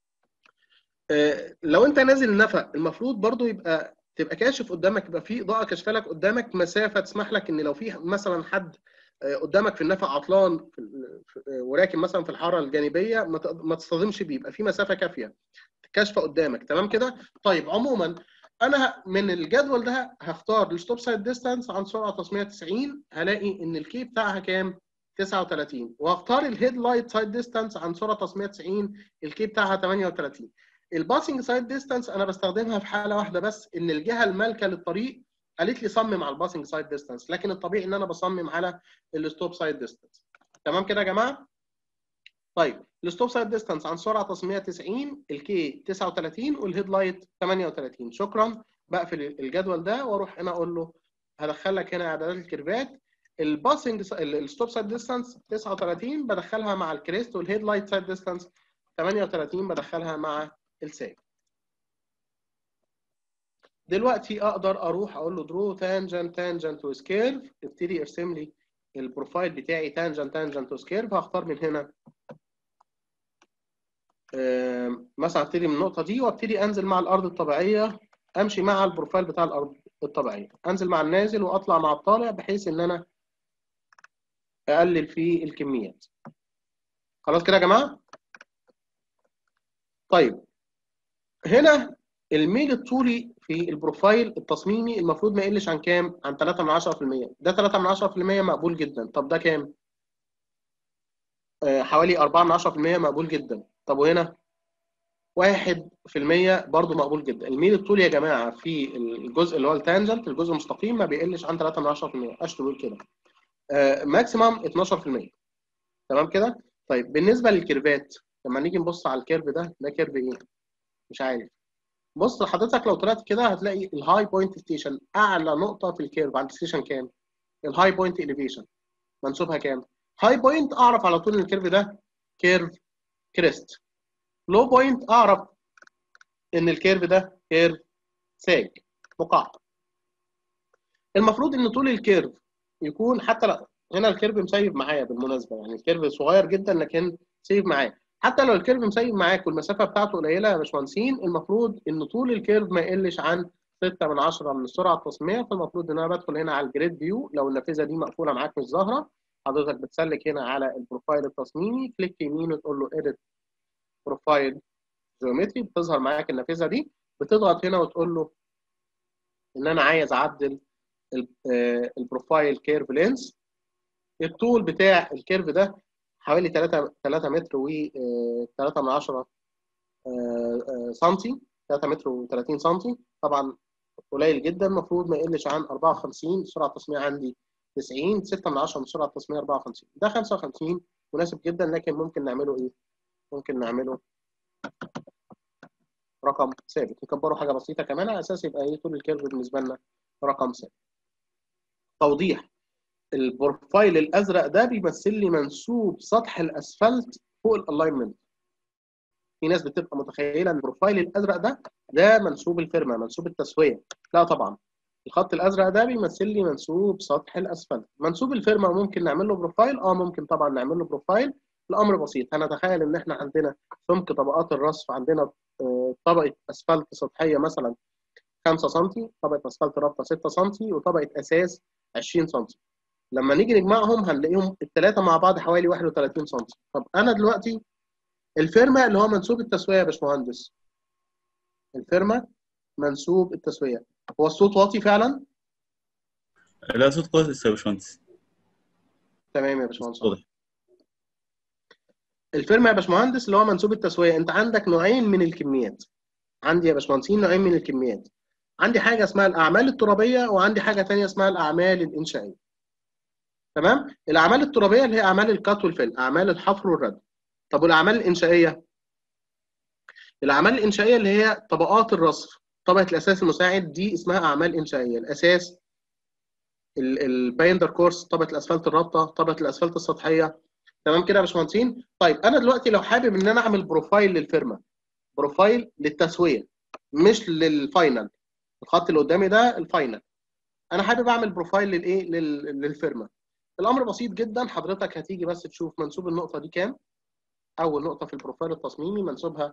لو انت نازل نفق المفروض برضو يبقى تبقى كاشف قدامك يبقى في اضاءه كاشفه لك قدامك مسافه تسمح لك ان لو في مثلا حد قدامك في النفق عطلان وراكب مثلا في الحاره الجانبيه ما تصطدمش بيه يبقى في مسافه كافيه كاشفه قدامك تمام كده طيب عموما انا من الجدول ده هختار الستوب سايد ديستانس عن سرعه تصميميه 90 هلاقي ان الكي بتاعها كام 39 واختار الهيد لايت سايد ديستانس عن سرعه تصميم 90 الكي بتاعها 38 الباسنج سايد ديستانس انا بستخدمها في حاله واحده بس ان الجهه المالكه للطريق قالت لي صمم على الباسنج سايد ديستانس لكن الطبيعي ان انا بصمم على الستوب سايد ديستانس تمام كده يا جماعه طيب الستوب سايد ديستانس عن سرعه تصميميه 90 الكي 39 والهيد لايت 38 شكرا بقفل الجدول ده واروح هنا اقول له هدخل لك هنا اعدادات الكيرفات الباسنج الستوب سايد ديستانس 39 بدخلها مع الكريست والهيد لايت سايد ديستانس 38 بدخلها مع الساج دلوقتي اقدر اروح اقول له درو تانجنت تانجنت وسكيرف ابتدي ارسم لي البروفايل بتاعي تانجنت تانجنت وسكيرف هختار من هنا مثلا ابتدي من النقطه دي وابتدي انزل مع الارض الطبيعيه امشي مع البروفايل بتاع الارض الطبيعيه انزل مع النازل واطلع مع الطالع بحيث ان انا اقلل في الكميات خلاص كده يا جماعه طيب هنا الميل الطولي في البروفايل التصميمي المفروض ما يقلش عن كام عن 3 من 10% ده 3 من 10% مقبول جدا طب ده كام آه حوالي 4 من 10% مقبول جدا طب وهنا 1% برضه مقبول جدا الميل الطولي يا جماعه في الجزء اللي هو التانجنت الجزء المستقيم ما بيقلش عن 3 من 10% اشطر بقول كده آه ماكسيمم 12% تمام كده طيب بالنسبه للكيرفات لما نيجي نبص على الكيرف ده ده كيرف ايه مش عارف بص حضرتك لو طلعت كده هتلاقي الهاي بوينت ستيشن اعلى نقطه في الكيرف عند ستيشن كام الهاي بوينت اليفيشن منسوبها كام هاي بوينت اعرف على طول ان الكيرف ده كيرف كريست لو بوينت اعرف ان الكيرف ده كيرف ساج مقعر المفروض ان طول الكيرف يكون حتى لا هنا الكيرف مسيب معايا بالمناسبه يعني الكيرف صغير جدا لكن سيب معايا حتى لو الكيرف مسيب معاك والمسافه بتاعته قليله يا باشمهندسين المفروض ان طول الكيرف ما يقلش عن 6 من 10 من السرعه التصميميه فالمفروض ان انا بدخل هنا على الجريد فيو لو النافذه دي مقفوله معاك مش ظاهره حضرتك بتسلك هنا على البروفايل التصميمي كليك يمين وتقول له اديت بروفايل جيومتري بتظهر معاك النافذه دي بتضغط هنا وتقول له ان انا عايز اعدل البروفايل كيرف لينس الطول بتاع الكيرف ده حوالي 3 3 متر و 3 من 10 سنتي 3 متر و30 سنتي طبعا قليل جدا المفروض ما يقلش عن 54 سرعه التصميم عندي 90 6 من 10 من سرعه التصميم 54 ده 55 مناسب جدا لكن ممكن نعمله ايه؟ ممكن نعمله رقم ثابت نكبره حاجه بسيطه كمان على اساس يبقى ايه طول الكيرف بالنسبه لنا رقم ثابت توضيح البروفايل الازرق ده بيمثل لي منسوب سطح الاسفلت فوق الالاينمنت في ناس بتبقى متخيله ان البروفايل الازرق ده ده منسوب الفيرما منسوب التسويه لا طبعا الخط الازرق ده بيمثل لي منسوب سطح الاسفلت منسوب الفيرما ممكن نعمل له بروفايل اه ممكن طبعا نعمل له بروفايل الامر بسيط هنتخيل ان احنا عندنا سمك طبقات الرصف عندنا طبقه اسفلت سطحيه مثلا 5 سم طبقه اسفلت رابطه 6 سم وطبقه اساس 20 سم لما نيجي نجمعهم هنلاقيهم الثلاثه مع بعض حوالي 31 سم طب انا دلوقتي الفيرما اللي هو منسوب التسويه يا باشمهندس الفيرما منسوب التسويه هو الصوت واطي فعلا لا صوت كويس يا باشمهندس تمام يا باشمهندس واضح الفيرما يا باشمهندس اللي هو منسوب التسويه انت عندك نوعين من الكميات عندي يا باشمهندسين نوعين من الكميات عندي حاجه اسمها الاعمال الترابيه وعندي حاجه ثانيه اسمها الاعمال الانشائيه تمام الاعمال الترابيه اللي هي اعمال الكات والفل اعمال الحفر والرد طب والاعمال الانشائيه الاعمال الانشائيه اللي هي طبقات الرصف طبقه الاساس المساعد دي اسمها اعمال انشائيه الاساس البايندر كورس طبقه الاسفلت الرابطه طبقه الاسفلت السطحيه تمام كده يا باشمهندسين طيب انا دلوقتي لو حابب ان انا اعمل بروفايل للفيرما بروفايل للتسويه مش للفاينل الخط اللي قدامي ده الفاينل انا حابب اعمل بروفايل للايه للفيرما الامر بسيط جدا حضرتك هتيجي بس تشوف منسوب النقطه دي كام اول نقطه في البروفايل التصميمي منسوبها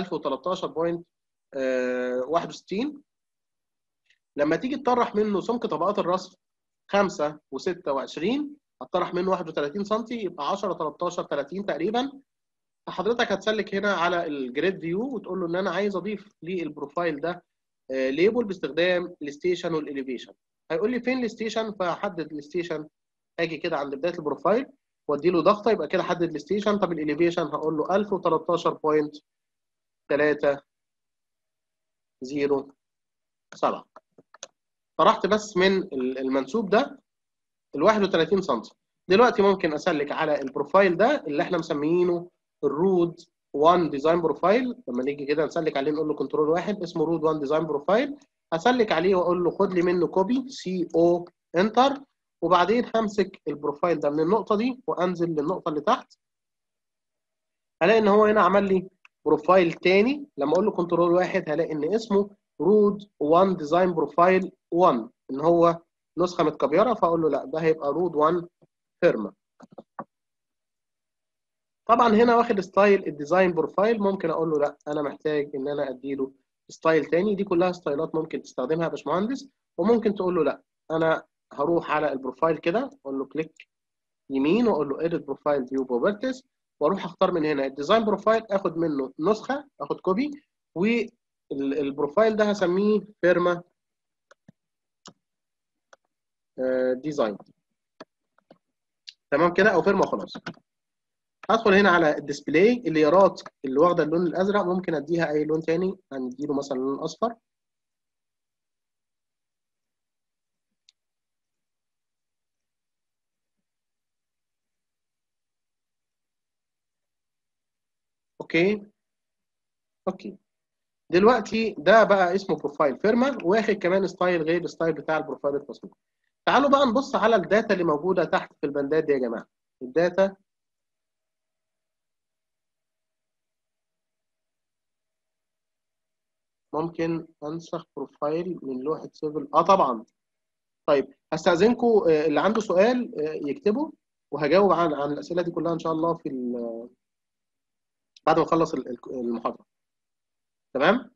1013.61 لما تيجي تطرح منه سمك طبقات الرصف 5 و26 هتطرح منه 31 سم يبقى 10 13 30 تقريبا فحضرتك هتسلك هنا على الجريد فيو وتقول له ان انا عايز اضيف للبروفايل ده ليبل باستخدام الستيشن والاليفيشن هيقول لي فين الستيشن فاحدد الستيشن اجي كده عند بدايه البروفايل وادي له ضغطه يبقى كده حدد الستيشن طب الاليفيشن هقول له 1013.307 طرحت بس من المنسوب ده ال 31 سم دلوقتي ممكن اسلك على البروفايل ده اللي احنا مسميينه الرود 1 ديزاين بروفايل لما نيجي كده نسلك عليه نقول له كنترول واحد اسمه رود 1 ديزاين بروفايل هسلك عليه واقول له خد لي منه كوبي سي او انتر وبعدين همسك البروفايل ده من النقطه دي وانزل للنقطه اللي تحت هلاقي ان هو هنا عمل لي بروفايل تاني لما اقول له كنترول واحد هلاقي ان اسمه رود 1 ديزاين بروفايل 1 ان هو نسخه متكبره فاقول له لا ده هيبقى رود 1 فيرما طبعا هنا واخد ستايل الديزاين بروفايل ممكن اقول له لا انا محتاج ان انا اديله ستايل تاني دي كلها ستايلات ممكن تستخدمها يا باشمهندس وممكن تقول له لا انا هروح على البروفايل كده اقول له كليك يمين واقول له اديت بروفايل فيو بروبرتيز واروح اختار من هنا الديزاين بروفايل اخد منه نسخه اخد كوبي والبروفايل ده هسميه فيرما ديزاين تمام كده او فيرما خلاص هدخل هنا على الديسبلاي الليرات اللي واخده اللون الازرق ممكن اديها اي لون تاني هنديله مثلا لون اصفر اوكي اوكي دلوقتي ده بقى اسمه بروفايل فيرما واخد كمان ستايل غير الستايل بتاع البروفايل التصميم تعالوا بقى نبص على الداتا اللي موجوده تحت في البندات دي يا جماعه الداتا ممكن انسخ بروفايل من لوحه سيفل اه طبعا طيب هستاذنكم اللي عنده سؤال يكتبه وهجاوب عن عن الاسئله دي كلها ان شاء الله في بعد ما اخلص المحاضره تمام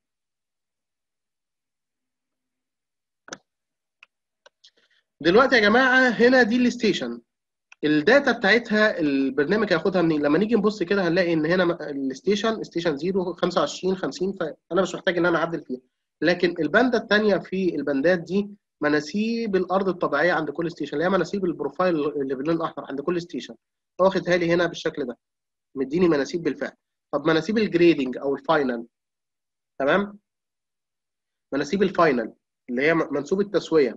دلوقتي يا جماعه هنا دي الستيشن الداتا بتاعتها البرنامج هياخدها منين لما نيجي نبص كده هنلاقي ان هنا الستيشن ستيشن 0 25 50 فانا مش محتاج ان انا اعدل فيها لكن الباندا الثانيه في البندات دي مناسيب الارض الطبيعيه عند كل ستيشن اللي هي مناسيب البروفايل اللي باللون الاحمر عند كل ستيشن واخدها لي هنا بالشكل ده مديني مناسيب بالفعل طب مناسيب الجريدنج او الفاينل تمام مناسيب الفاينل اللي هي منسوب التسويه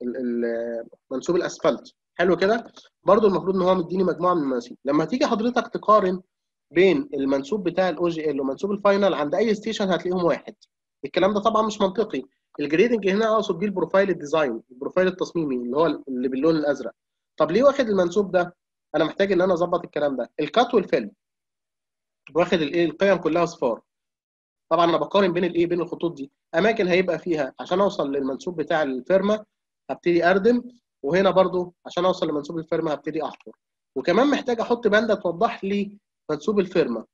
منسوب الاسفلت حلو كده برضو المفروض ان هو مديني مجموعه من المناسيب لما تيجي حضرتك تقارن بين المنسوب بتاع الاو جي ال ومنسوب الفاينل عند اي ستيشن هتلاقيهم واحد الكلام ده طبعا مش منطقي الجريدنج هنا اقصد بيه البروفايل الديزاين البروفايل التصميمي اللي هو اللي باللون الازرق طب ليه واخد المنسوب ده انا محتاج ان انا اظبط الكلام ده الكات والفيل واخد الايه القيم كلها صفار طبعا انا بقارن بين الايه بين الخطوط دي اماكن هيبقى فيها عشان اوصل للمنسوب بتاع الفيرما هبتدي اردم وهنا برضو عشان اوصل لمنسوب الفيرما هبتدي احفر وكمان محتاج احط باندا توضح لي منسوب الفيرما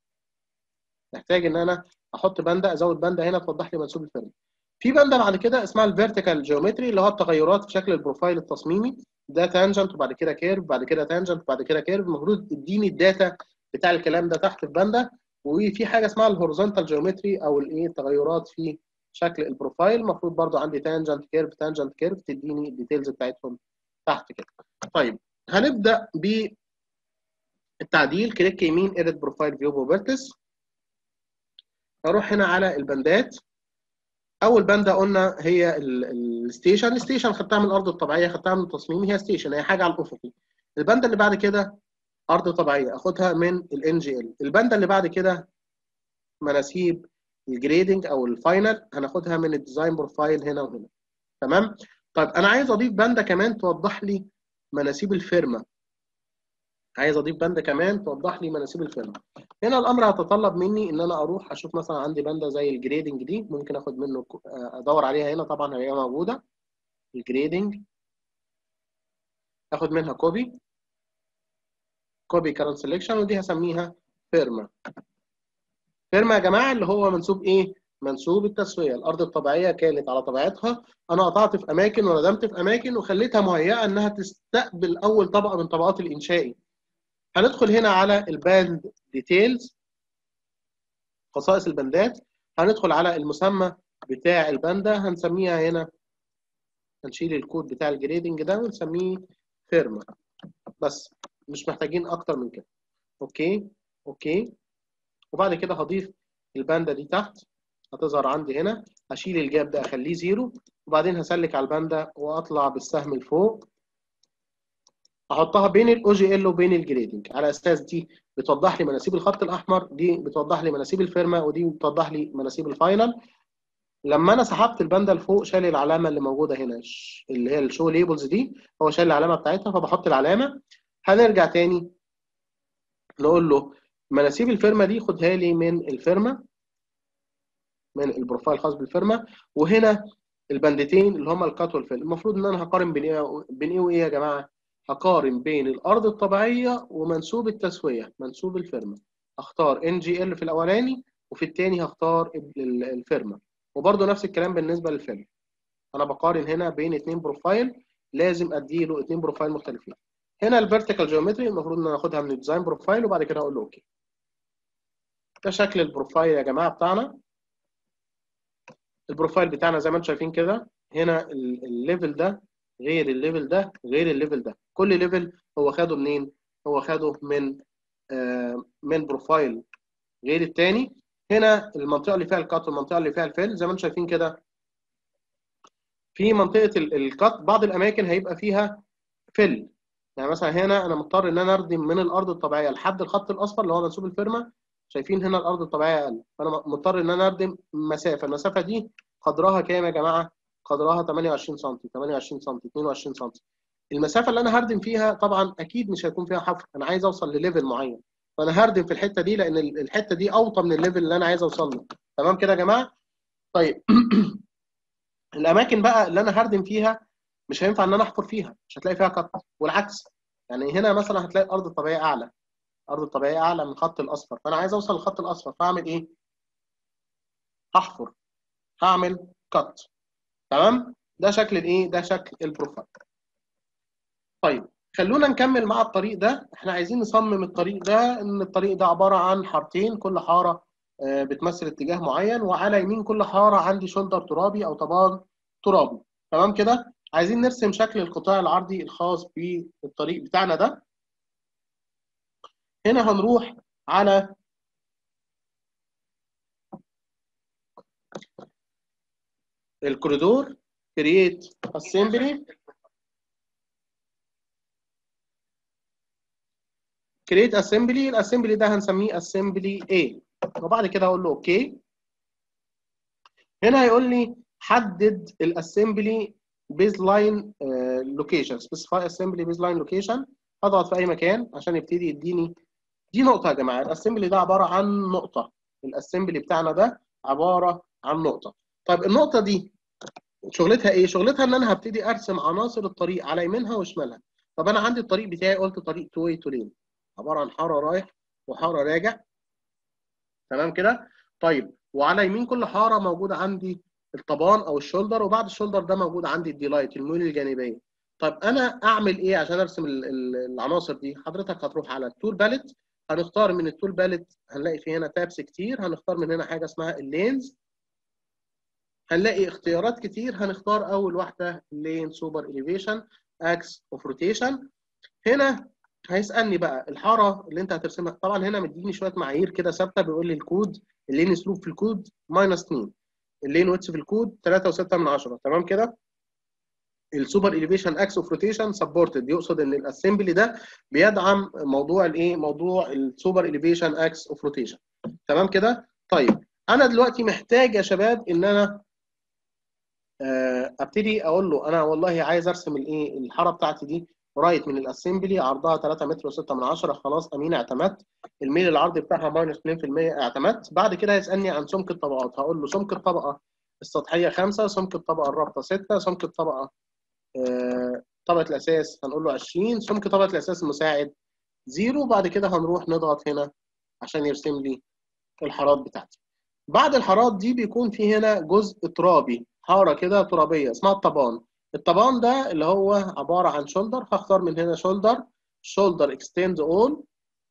محتاج ان انا احط باندا ازود باندا هنا توضح لي منسوب الفيرما في باندا بعد كده اسمها الفيرتيكال جيومتري اللي هو التغيرات في شكل البروفايل التصميمي ده تانجنت وبعد كده كيرف بعد كده تانجنت وبعد كده كيرف المفروض تديني الداتا بتاع الكلام ده تحت في باندا وفي حاجه اسمها الهوريزونتال جيومتري او الايه التغيرات في شكل البروفايل المفروض برضو عندي تانجنت كيرف تانجنت كيرف تديني الديتيلز بتاعتهم تحت كده طيب هنبدا بالتعديل كليك يمين edit بروفايل فيو بروبرتيز اروح هنا على البندات اول باندا قلنا هي الستيشن الستيشن خدتها من الارض الطبيعيه خدتها من التصميم هي ستيشن هي حاجه على الافقي الباندا اللي بعد كده ارض طبيعيه اخدها من الان جي ال الباندا اللي بعد كده مناسيب الجريدنج او الفاينل هناخدها من الديزاين بروفايل هنا وهنا تمام طيب انا عايز اضيف باندا كمان توضح لي مناسيب الفيرما عايز اضيف باندا كمان توضح لي مناسيب الفيرما هنا الامر هيتطلب مني ان انا اروح اشوف مثلا عندي باندا زي الجريدنج دي ممكن اخد منه ادور عليها هنا طبعا هي موجوده الجريدنج اخد منها كوبي كوبي كارنت سيلكشن ودي هسميها فيرما فيرما يا جماعه اللي هو منسوب ايه منسوب التسويه الارض الطبيعيه كانت على طبيعتها انا قطعت في اماكن وردمت في اماكن وخليتها مهيئه انها تستقبل اول طبقه من طبقات الانشائي هندخل هنا على الباند ديتيلز خصائص البندات هندخل على المسمى بتاع الباندا هنسميها هنا هنشيل الكود بتاع الجريدنج ده ونسميه فيرما بس مش محتاجين اكتر من كده اوكي اوكي وبعد كده هضيف الباندا دي تحت هتظهر عندي هنا هشيل الجاب ده اخليه زيرو وبعدين هسلك على الباندا واطلع بالسهم لفوق احطها بين الاو جي ال وبين الجريدنج على اساس دي بتوضح لي مناسيب الخط الاحمر دي بتوضح لي مناسيب الفيرما ودي بتوضح لي مناسيب الفاينل لما انا سحبت الباندا لفوق شال العلامه اللي موجوده هنا اللي هي الشو ليبلز دي هو شال العلامه بتاعتها فبحط العلامه هنرجع تاني نقول له مناسيب الفيرما دي خدها لي من الفيرما من البروفايل الخاص بالفيرما وهنا البندتين اللي هما الكات والفيل المفروض ان انا هقارن بين ايه بين ايه وايه يا جماعه هقارن بين الارض الطبيعيه ومنسوب التسويه منسوب الفيرما هختار ان جي ال في الاولاني وفي الثاني هختار الفيرما وبرده نفس الكلام بالنسبه للفيلم انا بقارن هنا بين اثنين بروفايل لازم اديله اثنين بروفايل مختلفين هنا الفيرتيكال جيومتري المفروض ان انا اخدها من الديزاين بروفايل وبعد كده اقول له اوكي ده شكل البروفايل يا جماعه بتاعنا البروفايل بتاعنا زي ما انتم شايفين كده هنا الليفل ده غير الليفل ده غير الليفل ده كل ليفل هو خده منين هو خده من آه من بروفايل غير الثاني هنا المنطقه اللي فيها الكات والمنطقه اللي فيها الفيل زي ما انتم شايفين كده في منطقه الكات بعض الاماكن هيبقى فيها فيل يعني مثلا هنا انا مضطر ان انا اردم من الارض الطبيعيه لحد الخط الاصفر اللي هو منسوب الفيرما شايفين هنا الارض الطبيعيه اقل فانا مضطر ان انا اردم مسافه المسافه دي قدرها كام يا جماعه قدرها 28 سم 28 سم 22 سم المسافه اللي انا هردم فيها طبعا اكيد مش هيكون فيها حفر انا عايز اوصل لليفل معين فانا هردم في الحته دي لان الحته دي اوطى من الليفل اللي انا عايز اوصل له تمام كده يا جماعه طيب الاماكن بقى اللي انا هردم فيها مش هينفع ان انا احفر فيها مش هتلاقي فيها قط والعكس يعني هنا مثلا هتلاقي الارض الطبيعيه اعلى الارض الطبيعيه اعلى من الخط الاصفر فانا عايز اوصل للخط الاصفر فاعمل ايه هحفر هعمل كات تمام ده شكل الايه ده شكل البروفايل طيب خلونا نكمل مع الطريق ده احنا عايزين نصمم الطريق ده ان الطريق ده عباره عن حارتين كل حاره بتمثل اتجاه معين وعلى يمين كل حاره عندي شولدر ترابي او طبان ترابي تمام كده عايزين نرسم شكل القطاع العرضي الخاص بالطريق بتاعنا ده هنا هنروح على الكوريدور كرييت اسمبلي كرييت اسمبلي الاسمبلي ده هنسميه اسمبلي A وبعد كده اقول له اوكي هنا هيقول لي حدد الاسمبلي بيز لاين لوكيشن سبيسيفاي اسمبلي بيز لاين لوكيشن اضغط في اي مكان عشان يبتدي يديني دي نقطه يا جماعه الاسمبلي ده عباره عن نقطه الاسمبلي بتاعنا ده عباره عن نقطه طيب النقطه دي شغلتها ايه شغلتها ان انا هبتدي ارسم عناصر الطريق على يمينها وشمالها طب انا عندي الطريق بتاعي قلت طريق تو واي تو لين عباره عن حاره رايح وحاره راجع تمام كده طيب وعلى يمين كل حاره موجوده عندي الطبان او الشولدر وبعد الشولدر ده موجود عندي الديلايت الميول الجانبيه طيب انا اعمل ايه عشان ارسم العناصر دي حضرتك هتروح على التول باليت هنختار من التول باليت هنلاقي في هنا تابس كتير هنختار من هنا حاجه اسمها اللينز هنلاقي اختيارات كتير هنختار اول واحده لين سوبر اليفيشن اكس اوف روتيشن هنا هيسالني بقى الحاره اللي انت هترسمها طبعا هنا مديني شويه معايير كده ثابته بيقول لي الكود اللين سلوب في الكود ماينس 2 اللين ويتس في الكود 3.6 من 10 تمام كده السوبر اليفيشن اكس اوف روتيشن سبورتد يقصد ان الاسمبلي ده بيدعم موضوع الايه موضوع السوبر اليفيشن اكس اوف روتيشن تمام كده طيب انا دلوقتي محتاج يا شباب ان انا ابتدي اقول له انا والله عايز ارسم الايه الحاره بتاعتي دي رايت من الاسمبلي عرضها 3 متر و6 من 10 خلاص امين اعتمدت الميل العرضي بتاعها ماينس 2% اعتمدت بعد كده هيسالني عن سمك الطبقات هقول له سمك الطبقه السطحيه 5 سمك الطبقه الرابطه 6 سمك الطبقه آه طبقه الاساس هنقول له 20 سمك طبقه الاساس المساعد زيرو بعد كده هنروح نضغط هنا عشان يرسم لي الحارات بتاعتي بعد الحارات دي بيكون في هنا جزء ترابي حاره كده ترابيه اسمها الطبان الطبان ده اللي هو عباره عن شولدر هختار من هنا شولدر شولدر اكستند اول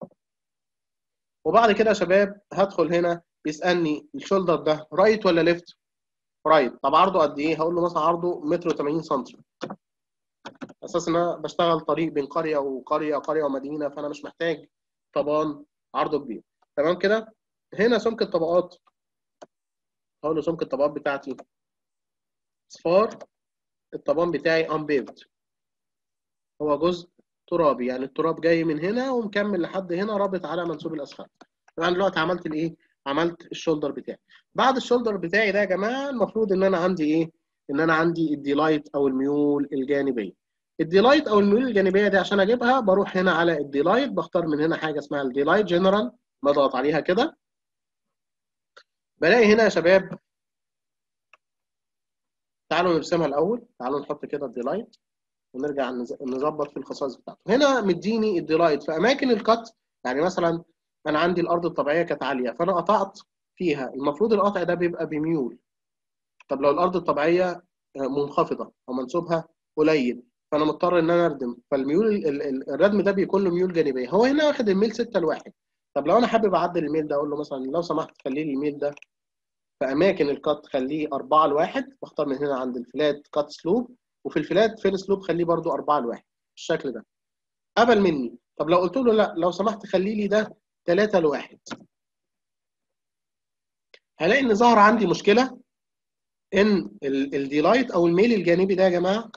وبعد كده يا شباب هدخل هنا يسالني الشولدر ده رايت ولا ليفت رايت طب عرضه قد ايه هقول له مثلا عرضه متر و80 سم اساس ان انا بشتغل طريق بين قريه وقريه قريه ومدينه فانا مش محتاج طبقان عرضه كبير تمام كده هنا سمك الطبقات هقول له سمك الطبقات بتاعتي اصفار الطبقان بتاعي unpaved هو جزء ترابي يعني التراب جاي من هنا ومكمل لحد هنا رابط على منسوب الاسفلت طبعا دلوقتي عملت الايه عملت الشولدر بتاعي بعد الشولدر بتاعي ده يا جماعه المفروض ان انا عندي ايه ان انا عندي الديلايت او الميول الجانبيه الديلايت او الميول الجانبيه دي عشان اجيبها بروح هنا على الديلايت بختار من هنا حاجه اسمها الديلايت جنرال بضغط عليها كده بلاقي هنا يا شباب تعالوا نرسمها الاول تعالوا نحط كده الديلايت ونرجع نظبط في الخصائص بتاعته هنا مديني الديلايت في اماكن الكت يعني مثلا انا عندي الارض الطبيعيه كانت عاليه فانا قطعت فيها المفروض القطع ده بيبقى بميول طب لو الارض الطبيعيه منخفضه او منسوبها قليل فانا مضطر ان انا اردم فالميول الردم ده بيكون له ميول جانبيه هو هنا واخد الميل 6 لواحد طب لو انا حابب اعدل الميل ده اقول له مثلا لو سمحت خلي لي الميل ده في اماكن الكات خليه 4 لواحد بختار من هنا عند الفلات كات سلوب وفي الفلات فيل سلوب خليه برده 4 لواحد بالشكل ده قبل مني طب لو قلت له لا لو سمحت خلي لي ده 3 لواحد هلاقي ان ظهر عندي مشكله ان الديلايت او الميل الجانبي ده يا جماعه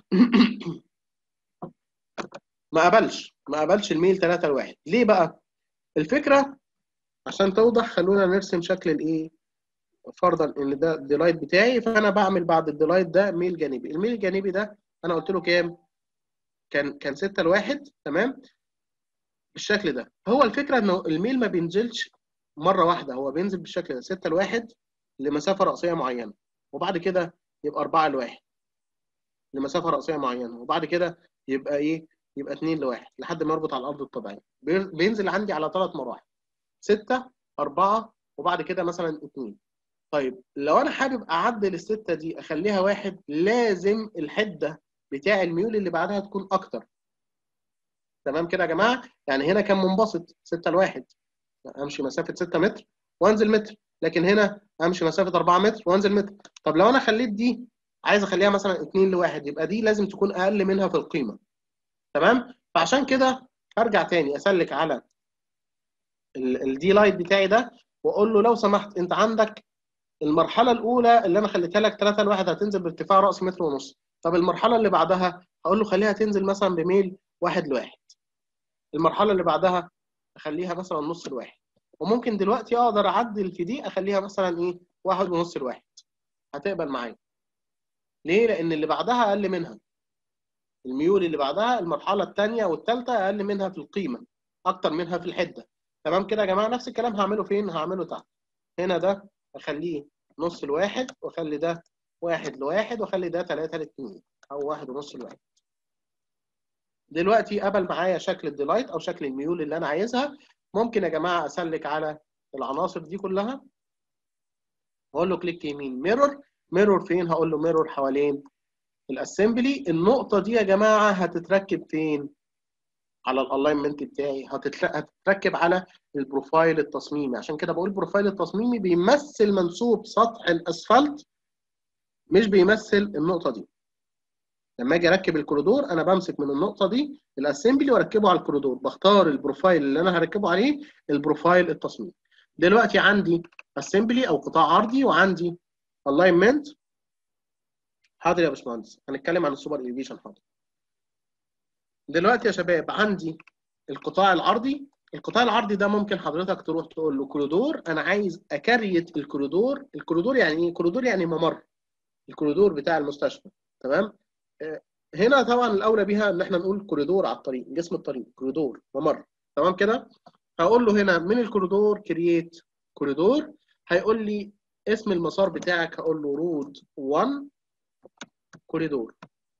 ما قبلش ما قبلش الميل 3 لواحد ليه بقى الفكره عشان توضح خلونا نرسم شكل الايه فرضا ان ده الديلايت بتاعي فانا بعمل بعد الديلايت ده ميل جانبي الميل الجانبي ده انا قلت له كام كان كان 6 لواحد تمام بالشكل ده هو الفكره انه الميل ما بينزلش مره واحده هو بينزل بالشكل ده 6 لواحد لمسافه رأسيه معينه وبعد كده يبقى 4 لواحد لمسافه رأسيه معينه وبعد كده يبقى ايه يبقى 2 لواحد لحد ما يربط على الارض الطبيعيه بينزل عندي على ثلاث مراحل 6 4 وبعد كده مثلا 2 طيب لو انا حابب اعدل السته دي اخليها واحد لازم الحده بتاع الميول اللي بعدها تكون اكتر تمام كده يا جماعه يعني هنا كان منبسط 6 لواحد امشي مسافه 6 متر وانزل متر لكن هنا امشي مسافه 4 متر وانزل متر طب لو انا خليت دي عايز اخليها مثلا 2 لواحد يبقى دي لازم تكون اقل منها في القيمه تمام فعشان كده ارجع تاني اسلك على الدي لايت بتاعي ده واقول له لو سمحت انت عندك المرحله الاولى اللي انا خليتها لك 3 لواحد هتنزل بارتفاع راس متر ونص طب المرحله اللي بعدها هقول له خليها تنزل مثلا بميل واحد لواحد المرحله اللي بعدها اخليها مثلا نص لواحد وممكن دلوقتي اقدر اعدل في دي اخليها مثلا ايه واحد ونص لواحد هتقبل معايا ليه لان اللي بعدها اقل منها الميول اللي بعدها المرحله الثانيه والثالثه اقل منها في القيمه اكتر منها في الحده تمام كده يا جماعه نفس الكلام هعمله فين هعمله تحت هنا ده اخليه نص لواحد واخلي ده واحد لواحد واخلي ده ثلاثة لاتنين او واحد ونص لواحد دلوقتي قبل معايا شكل الديلايت او شكل الميول اللي انا عايزها ممكن يا جماعه اسلك على العناصر دي كلها واقول له كليك يمين ميرور ميرور فين هقول له ميرور حوالين الاسمبلي النقطه دي يا جماعه هتتركب فين على الالاينمنت بتاعي هتتركب على البروفايل التصميمي عشان كده بقول البروفايل التصميمي بيمثل منسوب سطح الاسفلت مش بيمثل النقطه دي لما اجي اركب الكوريدور انا بمسك من النقطه دي الاسمبلي واركبه على الكوريدور بختار البروفايل اللي انا هركبه عليه البروفايل التصميمي دلوقتي عندي اسمبلي او قطاع عرضي وعندي الاينمنت حاضر يا باشمهندس هنتكلم عن السوبر اليفيشن حاضر دلوقتي يا شباب عندي القطاع العرضي القطاع العرضي ده ممكن حضرتك تروح تقول له كوريدور انا عايز اكريت الكوريدور الكوريدور يعني ايه كوريدور يعني ممر الكوريدور بتاع المستشفى تمام هنا طبعا الاولى بيها ان احنا نقول كوريدور على الطريق جسم الطريق كوريدور ممر تمام كده هقول له هنا من الكوريدور كرييت كوريدور هيقول لي اسم المسار بتاعك هقول له رود 1 كوريدور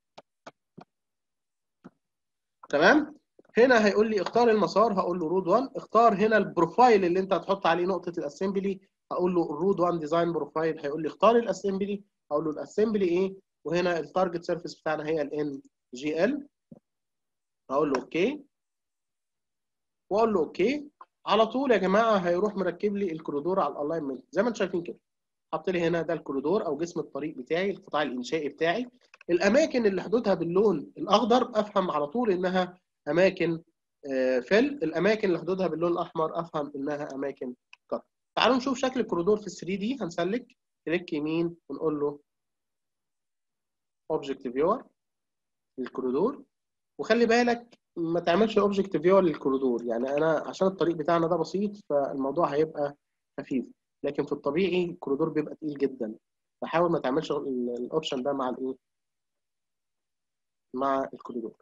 تمام هنا هيقول لي اختار المسار هقول له رود 1 اختار هنا البروفايل اللي انت هتحط عليه نقطه الاسمبلي هقول له الرود 1 ديزاين بروفايل هيقول لي اختار الاسمبلي هقول له الاسمبلي ايه وهنا التارجت سيرفيس بتاعنا هي الان جي ال هقول له اوكي واقول له اوكي على طول يا جماعه هيروح مركب لي الكوريدور على الالاينمنت زي ما انتم شايفين كده حط لي هنا ده الكوريدور او جسم الطريق بتاعي القطاع الانشائي بتاعي الاماكن اللي حدودها باللون الاخضر افهم على طول انها اماكن فل الاماكن اللي حدودها باللون الاحمر افهم انها اماكن كت تعالوا نشوف شكل الكوريدور في 3 دي هنسلك كليك يمين ونقول له اوبجكت فيور للكوريدور وخلي بالك ما تعملش اوبجكت فيور للكوريدور يعني انا عشان الطريق بتاعنا ده بسيط فالموضوع هيبقى خفيف لكن في الطبيعي الكوريدور بيبقى تقيل جدا فحاول ما تعملش الاوبشن ده مع الايه مع الكوريدور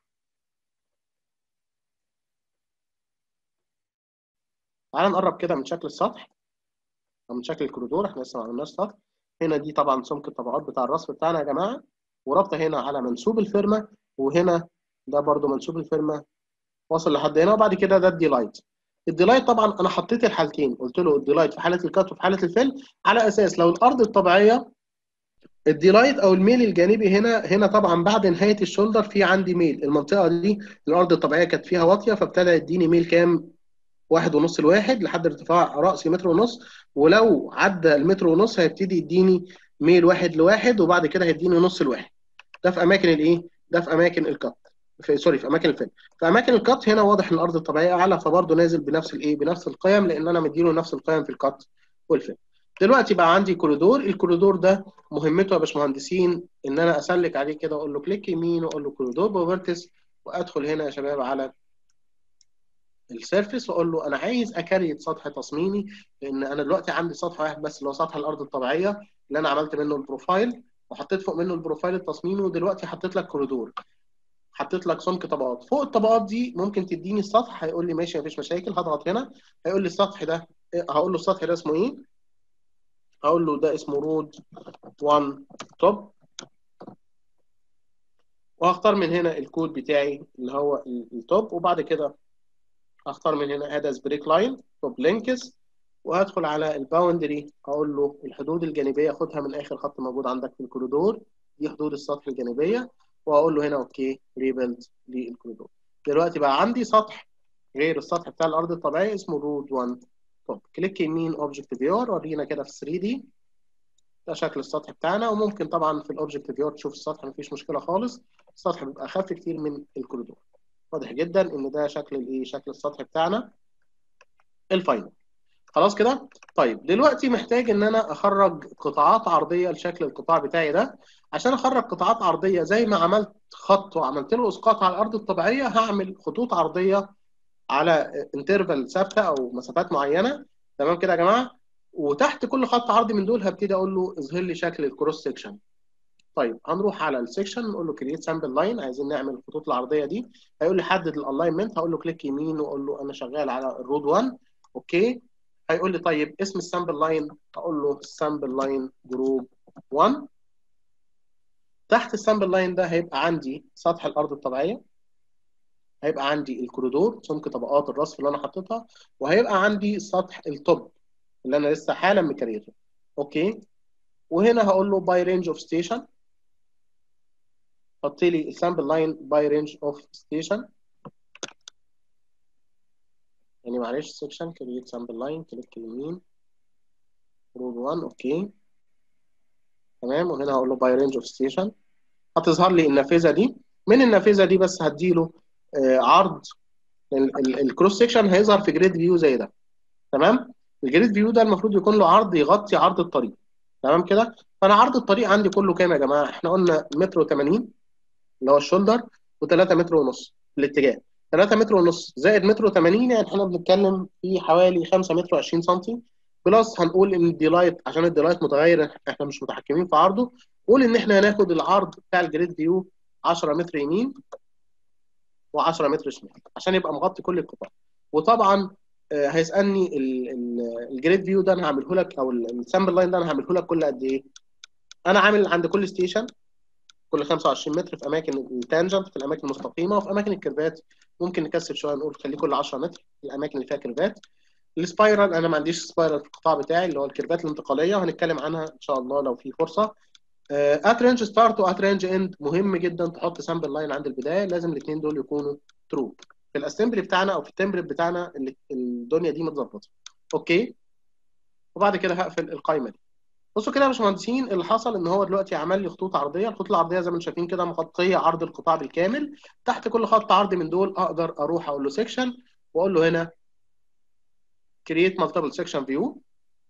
تعال نقرب كده من شكل السطح او من شكل الكوريدور احنا لسه ما عملناش سطح هنا دي طبعا سمك الطبقات بتاع الرصف بتاعنا يا جماعه ورابطه هنا على منسوب الفيرما وهنا ده برده منسوب الفيرما واصل لحد هنا وبعد كده ده الديلايت الديلايت طبعا انا حطيت الحالتين قلت له الديلايت في حاله الكات وفي حاله الفيل على اساس لو الارض الطبيعيه الديلايت او الميل الجانبي هنا هنا طبعا بعد نهايه الشولدر في عندي ميل المنطقه دي الارض الطبيعيه كانت فيها واطيه فابتدى يديني ميل كام واحد ونص لواحد لحد ارتفاع رأسي متر ونص ولو عدى المتر ونص هيبتدي يديني ميل واحد لواحد وبعد كده هيديني نص لواحد ده في اماكن الايه؟ ده في اماكن الكت في سوري في اماكن الفيل في اماكن الكت هنا واضح ان الارض الطبيعيه اعلى فبرضه نازل بنفس الايه؟ بنفس القيم لان انا مديله نفس القيم في الكت والفيل دلوقتي بقى عندي كوريدور الكوريدور ده مهمته يا باشمهندسين ان انا اسلك عليه كده واقول له كليك يمين واقول له كوريدور بروبرتيز وادخل هنا يا شباب على السيرفيس واقول له انا عايز اكريت سطح تصميمي لان انا دلوقتي عندي سطح واحد بس اللي هو سطح الارض الطبيعيه اللي انا عملت منه البروفايل وحطيت فوق منه البروفايل التصميمي ودلوقتي حطيت لك كوريدور حطيت لك سمك طبقات فوق الطبقات دي ممكن تديني السطح هيقول لي ماشي مفيش مشاكل هضغط هنا هيقول لي السطح ده هقول له السطح ده اسمه ايه هقول له ده اسمه رود 1 توب وهختار من هنا الكود بتاعي اللي هو التوب وبعد كده هختار من هنا ادز بريك لاين توب لينكس وهدخل على الباوندري اقول له الحدود الجانبيه خدها من اخر خط موجود عندك في الكوريدور دي حدود السطح الجانبيه واقول له هنا اوكي ريبيلد للكوريدور دلوقتي بقى عندي سطح غير السطح بتاع الارض الطبيعيه اسمه رود 1 توب كليك يمين اوبجكت فيور ورينا كده في 3 دي ده شكل السطح بتاعنا وممكن طبعا في الاوبجكت فيور تشوف السطح مفيش مشكله خالص السطح بيبقى اخف كتير من الكوريدور واضح جدا ان ده شكل الايه شكل السطح بتاعنا الفاينل خلاص كده طيب دلوقتي محتاج ان انا اخرج قطاعات عرضيه لشكل القطاع بتاعي ده عشان اخرج قطاعات عرضيه زي ما عملت خط وعملت له اسقاط على الارض الطبيعيه هعمل خطوط عرضيه على انترفال ثابته او مسافات معينه تمام كده يا جماعه وتحت كل خط عرضي من دول هبتدي اقول له اظهر لي شكل الكروس سيكشن طيب هنروح على السكشن نقول له كرييت سامبل لاين عايزين نعمل الخطوط العرضيه دي هيقول لي حدد الالاينمنت هقول له كليك يمين واقول له انا شغال على الرود 1 اوكي هيقول لي طيب اسم السامبل لاين هقول له سامبل لاين جروب 1 تحت السامبل لاين ده هيبقى عندي سطح الارض الطبيعيه هيبقى عندي الكوريدور سمك طبقات الرصف اللي انا حاططها وهيبقى عندي سطح التوب اللي انا لسه حالا مكريته اوكي وهنا هقول له باي رينج اوف ستيشن حط لي السامبل لاين باي رينج اوف ستيشن يعني معلش سكشن كريت سامبل لاين كليك يمين رود 1 اوكي تمام وهنا هقول له باي رينج اوف ستيشن هتظهر لي النافذه دي من النافذه دي بس هديله آه عرض الكروس سيكشن هيظهر في جريد فيو زي ده تمام الجريد فيو ده المفروض يكون له عرض يغطي عرض الطريق تمام كده فانا عرض الطريق عندي كله كام يا جماعه احنا قلنا متر و80 اللي هو الشولدر و3 متر ونص في الاتجاه 3 متر ونص زائد متر و80 يعني احنا بنتكلم في حوالي 5 متر و20 سم بلس هنقول ان الديلايت عشان الديلايت متغير احنا مش متحكمين في عرضه قول ان احنا هناخد العرض بتاع الجريد فيو 10 متر يمين و10 متر شمال عشان يبقى مغطي كل القطاع وطبعا هيسالني الجريد فيو ده انا هعمله لك او السامبل لاين ده انا هعمله لك كل قد ايه انا عامل عند كل ستيشن كل 25 متر في اماكن التانجنت في الاماكن المستقيمه وفي اماكن الكيرفات ممكن نكثف شويه نقول خليه كل 10 متر في الاماكن اللي فيها كيرفات السبايرال انا ما عنديش سبايرال في القطاع بتاعي اللي هو الكيرفات الانتقاليه وهنتكلم عنها ان شاء الله لو في فرصه ات رينج ستارت وات رينج اند مهم جدا تحط سامبل لاين عند البدايه لازم الاثنين دول يكونوا ترو في الاسمبلي بتاعنا او في التمبلت بتاعنا اللي الدنيا دي متظبطه اوكي وبعد كده هقفل القائمه دي بصوا كده يا باشمهندسين اللي حصل ان هو دلوقتي عمل لي خطوط عرضيه الخطوط العرضيه زي ما انتم شايفين كده مغطيه عرض القطاع بالكامل تحت كل خط عرض من دول اقدر اروح اقول له سيكشن واقول له هنا كرييت مالتيبل سيكشن فيو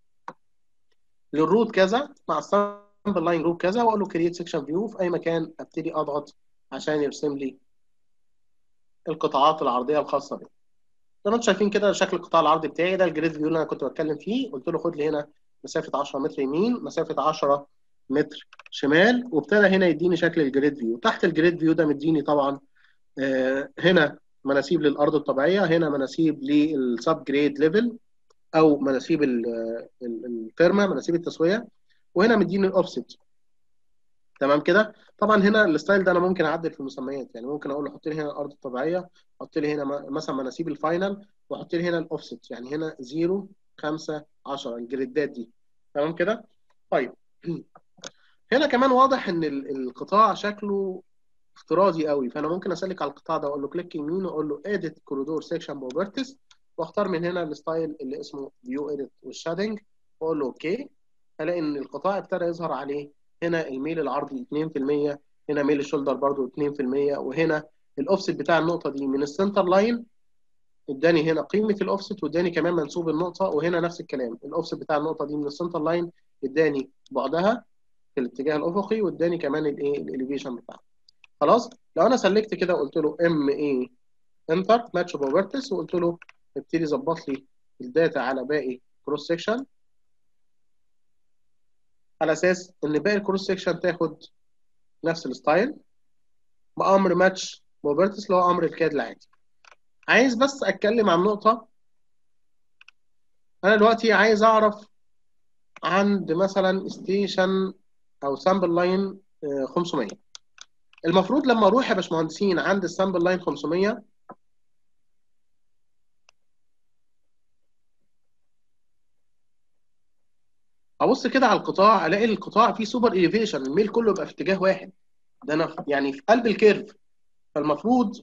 للروت كذا مع السامبل لاين جروب كذا واقول له كرييت سيكشن فيو في اي مكان ابتدي اضغط عشان يرسم لي القطاعات العرضيه الخاصه بي زي ما انتم شايفين كده شكل القطاع العرضي بتاعي ده الجريد فيو اللي انا كنت بتكلم فيه قلت له خد لي هنا مسافه 10 متر يمين مسافه 10 متر شمال وابتدى هنا يديني شكل الجريد فيو تحت الجريد فيو ده مديني طبعا آه هنا مناسيب للارض الطبيعيه هنا مناسيب للسب جريد ليفل او مناسيب الفيرما مناسيب التسويه وهنا مديني الاوفست تمام كده طبعا هنا الستايل ده انا ممكن اعدل في المسميات يعني ممكن اقول له حط لي هنا الارض الطبيعيه حط لي هنا مثلا مناسيب الفاينل واحط لي هنا الاوفست يعني هنا 0 5 10 الجريدات دي تمام كده طيب هنا كمان واضح ان القطاع شكله افتراضي قوي فانا ممكن اسلك على القطاع ده واقول له كليك يمين واقول له اديت كوريدور سيكشن بروبرتيز واختار من هنا الستايل اللي اسمه فيو اديت والشادنج واقول له اوكي الاقي ان القطاع ابتدى يظهر عليه هنا الميل العرضي 2% هنا ميل الشولدر برضو 2% وهنا الاوفست بتاع النقطه دي من السنتر لاين اداني هنا قيمه الاوفست واداني كمان منسوب النقطه وهنا نفس الكلام الاوفست بتاع النقطه دي من السنتر لاين اداني بعدها في الاتجاه الافقي واداني كمان الايه الاليفيشن بتاعها خلاص لو انا سلكت كده وقلت له ام اي انتر ماتش بروبرتيز وقلت له ابتدي ظبط لي الداتا على باقي كروس سيكشن على اساس ان باقي الكروس سيكشن تاخد نفس الستايل بامر ماتش بروبرتيز اللي هو امر الكاد العادي عايز بس اتكلم عن نقطه انا دلوقتي عايز اعرف عند مثلا ستيشن او سامبل لاين 500 المفروض لما اروح يا باشمهندسين عند السامبل لاين 500 ابص كده على القطاع الاقي القطاع فيه سوبر اليفيشن الميل كله يبقى في اتجاه واحد ده انا يعني في قلب الكيرف فالمفروض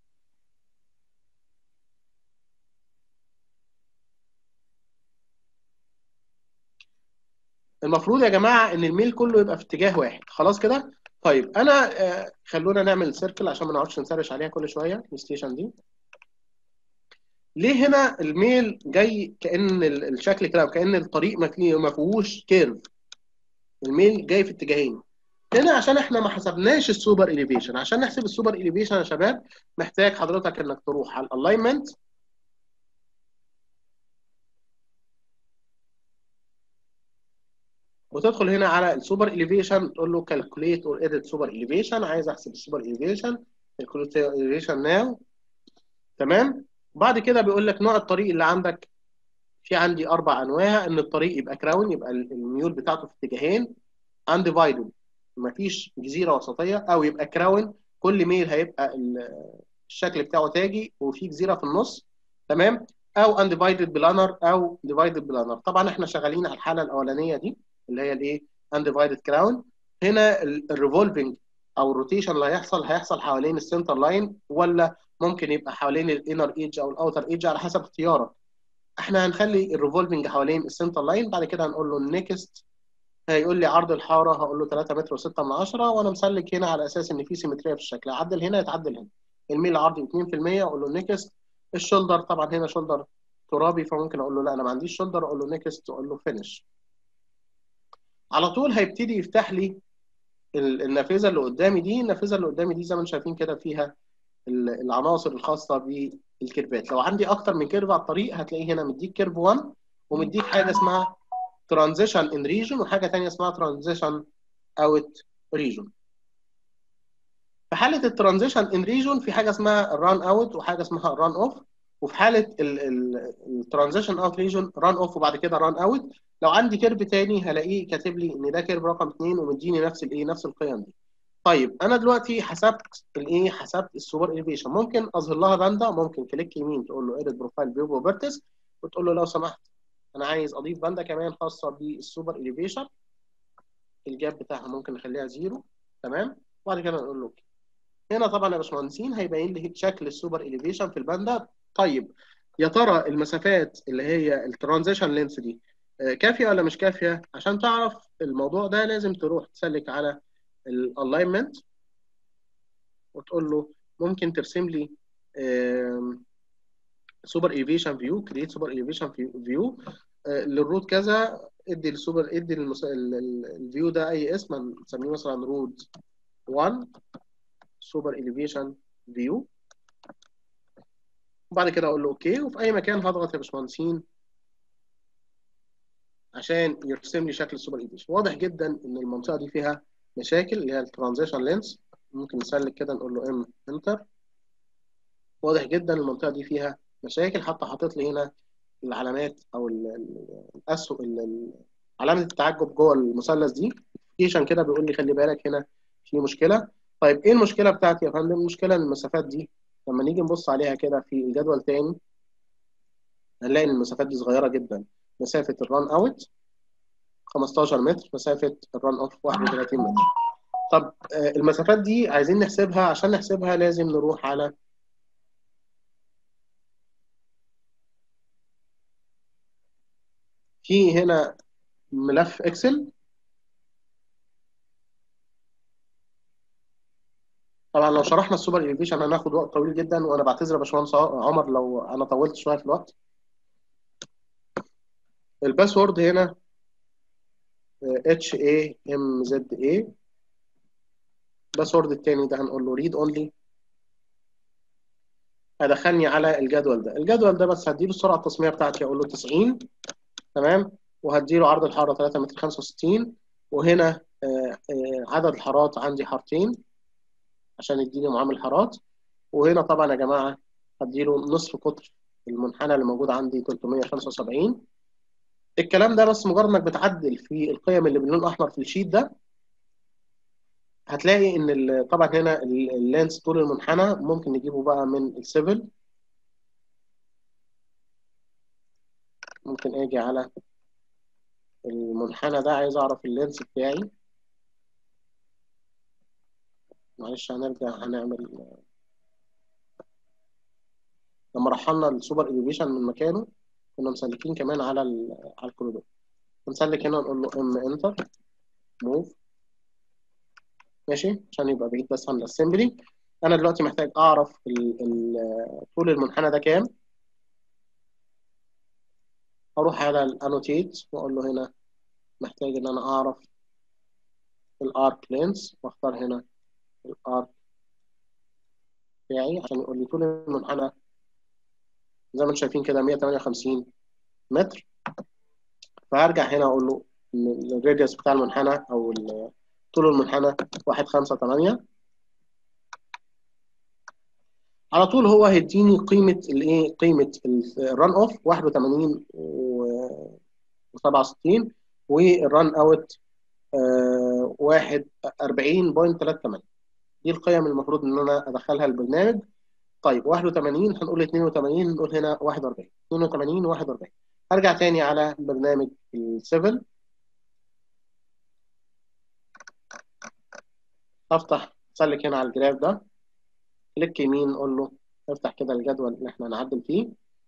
المفروض يا جماعه ان الميل كله يبقى في اتجاه واحد خلاص كده طيب انا آه خلونا نعمل سيركل عشان ما نقعدش نسرش عليها كل شويه الستيشن دي ليه هنا الميل جاي كان الشكل كده كان الطريق ما فيهوش كيرف الميل جاي في اتجاهين هنا عشان احنا ما حسبناش السوبر اليفيشن عشان نحسب السوبر اليفيشن يا شباب محتاج حضرتك انك تروح على الالاينمنت وتدخل هنا على السوبر اليفيشن تقول له كالكوليت اور اديت سوبر اليفيشن عايز احسب السوبر اليفيشن كالكوليت اليفيشن ناو تمام بعد كده بيقول لك نوع الطريق اللي عندك في عندي اربع انواع ان الطريق يبقى كراون يبقى الميول بتاعته في اتجاهين انديفايدد مفيش جزيره وسطيه او يبقى كراون كل ميل هيبقى الشكل بتاعه تاجي وفي جزيره في النص تمام او انديفايدد بلانر او ديفايدد بلانر طبعا احنا شغالين على الحاله الاولانيه دي اللي هي الايه انديفايدد كراون هنا الريفولفنج او الروتيشن اللي هيحصل هيحصل حوالين السنتر لاين ولا ممكن يبقى حوالين الانر ايدج او الاوتر ايدج على حسب اختيارك احنا هنخلي الريفولفنج حوالين السنتر لاين بعد كده هنقول له نيكست هيقول لي عرض الحاره هقول له 3 متر و6 من 10 وانا مسلك هنا على اساس ان في سيمتريه في الشكل اعدل هنا يتعدل هنا الميل عرضي 2% اقول له نيكست الشولدر طبعا هنا شولدر ترابي فممكن اقول له لا انا ما عنديش شولدر اقول له نيكست اقول له فينش على طول هيبتدي يفتح لي النافذه اللي قدامي دي النافذه اللي قدامي دي زي ما انتم شايفين كده فيها العناصر الخاصه بالكيرفات لو عندي اكتر من كيرف على الطريق هتلاقيه هنا مديك كيرف 1 ومديك حاجه اسمها ترانزيشن ان ريجن وحاجه ثانيه اسمها ترانزيشن اوت ريجن في حاله الترانزيشن ان ريجن في حاجه اسمها الران اوت وحاجه اسمها الران اوف وفي حاله الترانزيشن اوت ريجن ران اوف وبعد كده ران اوت لو عندي كيرف تاني هلاقيه كاتب لي ان ده كيرف رقم 2 ومديني نفس الايه نفس القيم دي طيب انا دلوقتي حسبت الايه حسبت السوبر اليفيشن ممكن اظهر لها باندا ممكن كليك يمين تقول له اديت بروفايل فيو بروبرتيز وتقول له لو سمحت انا عايز اضيف باندا كمان خاصه بالسوبر اليفيشن الجاب بتاعها ممكن نخليها زيرو تمام وبعد كده نقول له اوكي هنا طبعا يا باشمهندسين هيبين لي شكل السوبر اليفيشن في الباندا طيب يا ترى المسافات اللي هي الترانزيشن لينس دي آه، كافيه ولا مش كافيه عشان تعرف الموضوع ده لازم تروح تسلك على الالاينمنت وتقول له ممكن ترسم لي سوبر ايفيشن فيو كرييت سوبر ايفيشن فيو للروت كذا ادي السوبر ادي المس... الفيو ده اي اسم نسميه مثلا روت 1 سوبر اليفيشن فيو وبعد كده اقول له اوكي وفي اي مكان هضغط يا باشمهندسين عشان يرسم لي شكل السوبر ايفيشن واضح جدا ان المنطقه دي فيها مشاكل اللي هي الترانزيشن لينس ممكن نسلك كده نقول له ام انتر واضح جدا المنطقه دي فيها مشاكل حتى حاطط لي هنا العلامات او الاسهم علامه التعجب جوه المثلث دي نوتيفيكيشن كده بيقول لي خلي بالك هنا في مشكله طيب ايه المشكله بتاعتي يا فندم المشكله ان المسافات دي لما نيجي نبص عليها كده في الجدول تاني هنلاقي ان المسافات دي صغيره جدا مسافه الران اوت 15 متر مسافه الران اوف 31 متر طب المسافات دي عايزين نحسبها عشان نحسبها لازم نروح على في هنا ملف اكسل طبعا لو شرحنا السوبر اليفيشن هناخد وقت طويل جدا وانا بعتذر يا باشمهندس عمر لو انا طولت شويه في الوقت الباسورد هنا اتش اي ام زد اي الباسورد الثاني ده هنقول له ريد اونلي هدخلني على الجدول ده الجدول ده بس هديله السرعه التصميميه بتاعتي اقول له 90 تمام وهديله عرض الحاره 3 متر 65 وهنا عدد الحارات عندي حارتين عشان يديني معامل حارات وهنا طبعا يا جماعه هديله نصف قطر المنحنى اللي موجود عندي 375 الكلام ده بس مجرد انك بتعدل في القيم اللي باللون الاحمر في الشيت ده هتلاقي ان طبعا هنا اللينس طول المنحنى ممكن نجيبه بقى من السيفل ممكن اجي على المنحنى ده عايز اعرف اللينس بتاعي معلش هنرجع هنعمل لما رحلنا السوبر اليفيشن من مكانه كنا مسلكين كمان على على الكوريدور نسلك هنا نقول له ام انتر موف ماشي عشان يبقى بعيد بس عن الاسمبلي انا دلوقتي محتاج اعرف ال ال طول المنحنى ده كام اروح على الانوتيت واقول له هنا محتاج ان انا اعرف الارك لينس واختار هنا الارك بتاعي عشان يقول لي طول المنحنى زي ما انتم شايفين كده 158 متر فهرجع هنا اقول له الراديوس بتاع المنحنى او طول المنحنى 158 على طول هو هيديني قيمه الايه قيمه الران اوف 81 و67 والران اوت 41.38 دي القيم المفروض ان انا ادخلها البرنامج طيب 81 هنقول 82 نقول هنا 41 82 41 هرجع تاني على برنامج السيفل افتح سلك هنا على الجراف ده كليك يمين نقول له افتح كده الجدول اللي احنا هنعدل فيه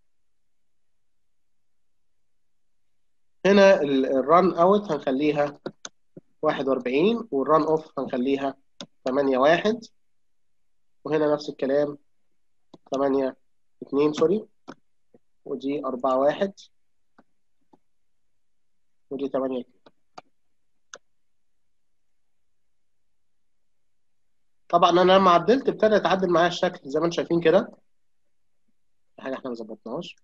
هنا الران اوت هنخليها 41 والران اوف هنخليها 8 1 وهنا نفس الكلام 8 2 سوري ودي 4 1 ودي 8 2 طبعا انا لما عدلت ابتدى يتعدل معايا الشكل زي ما انتم شايفين كده حاجه احنا ما ظبطناهاش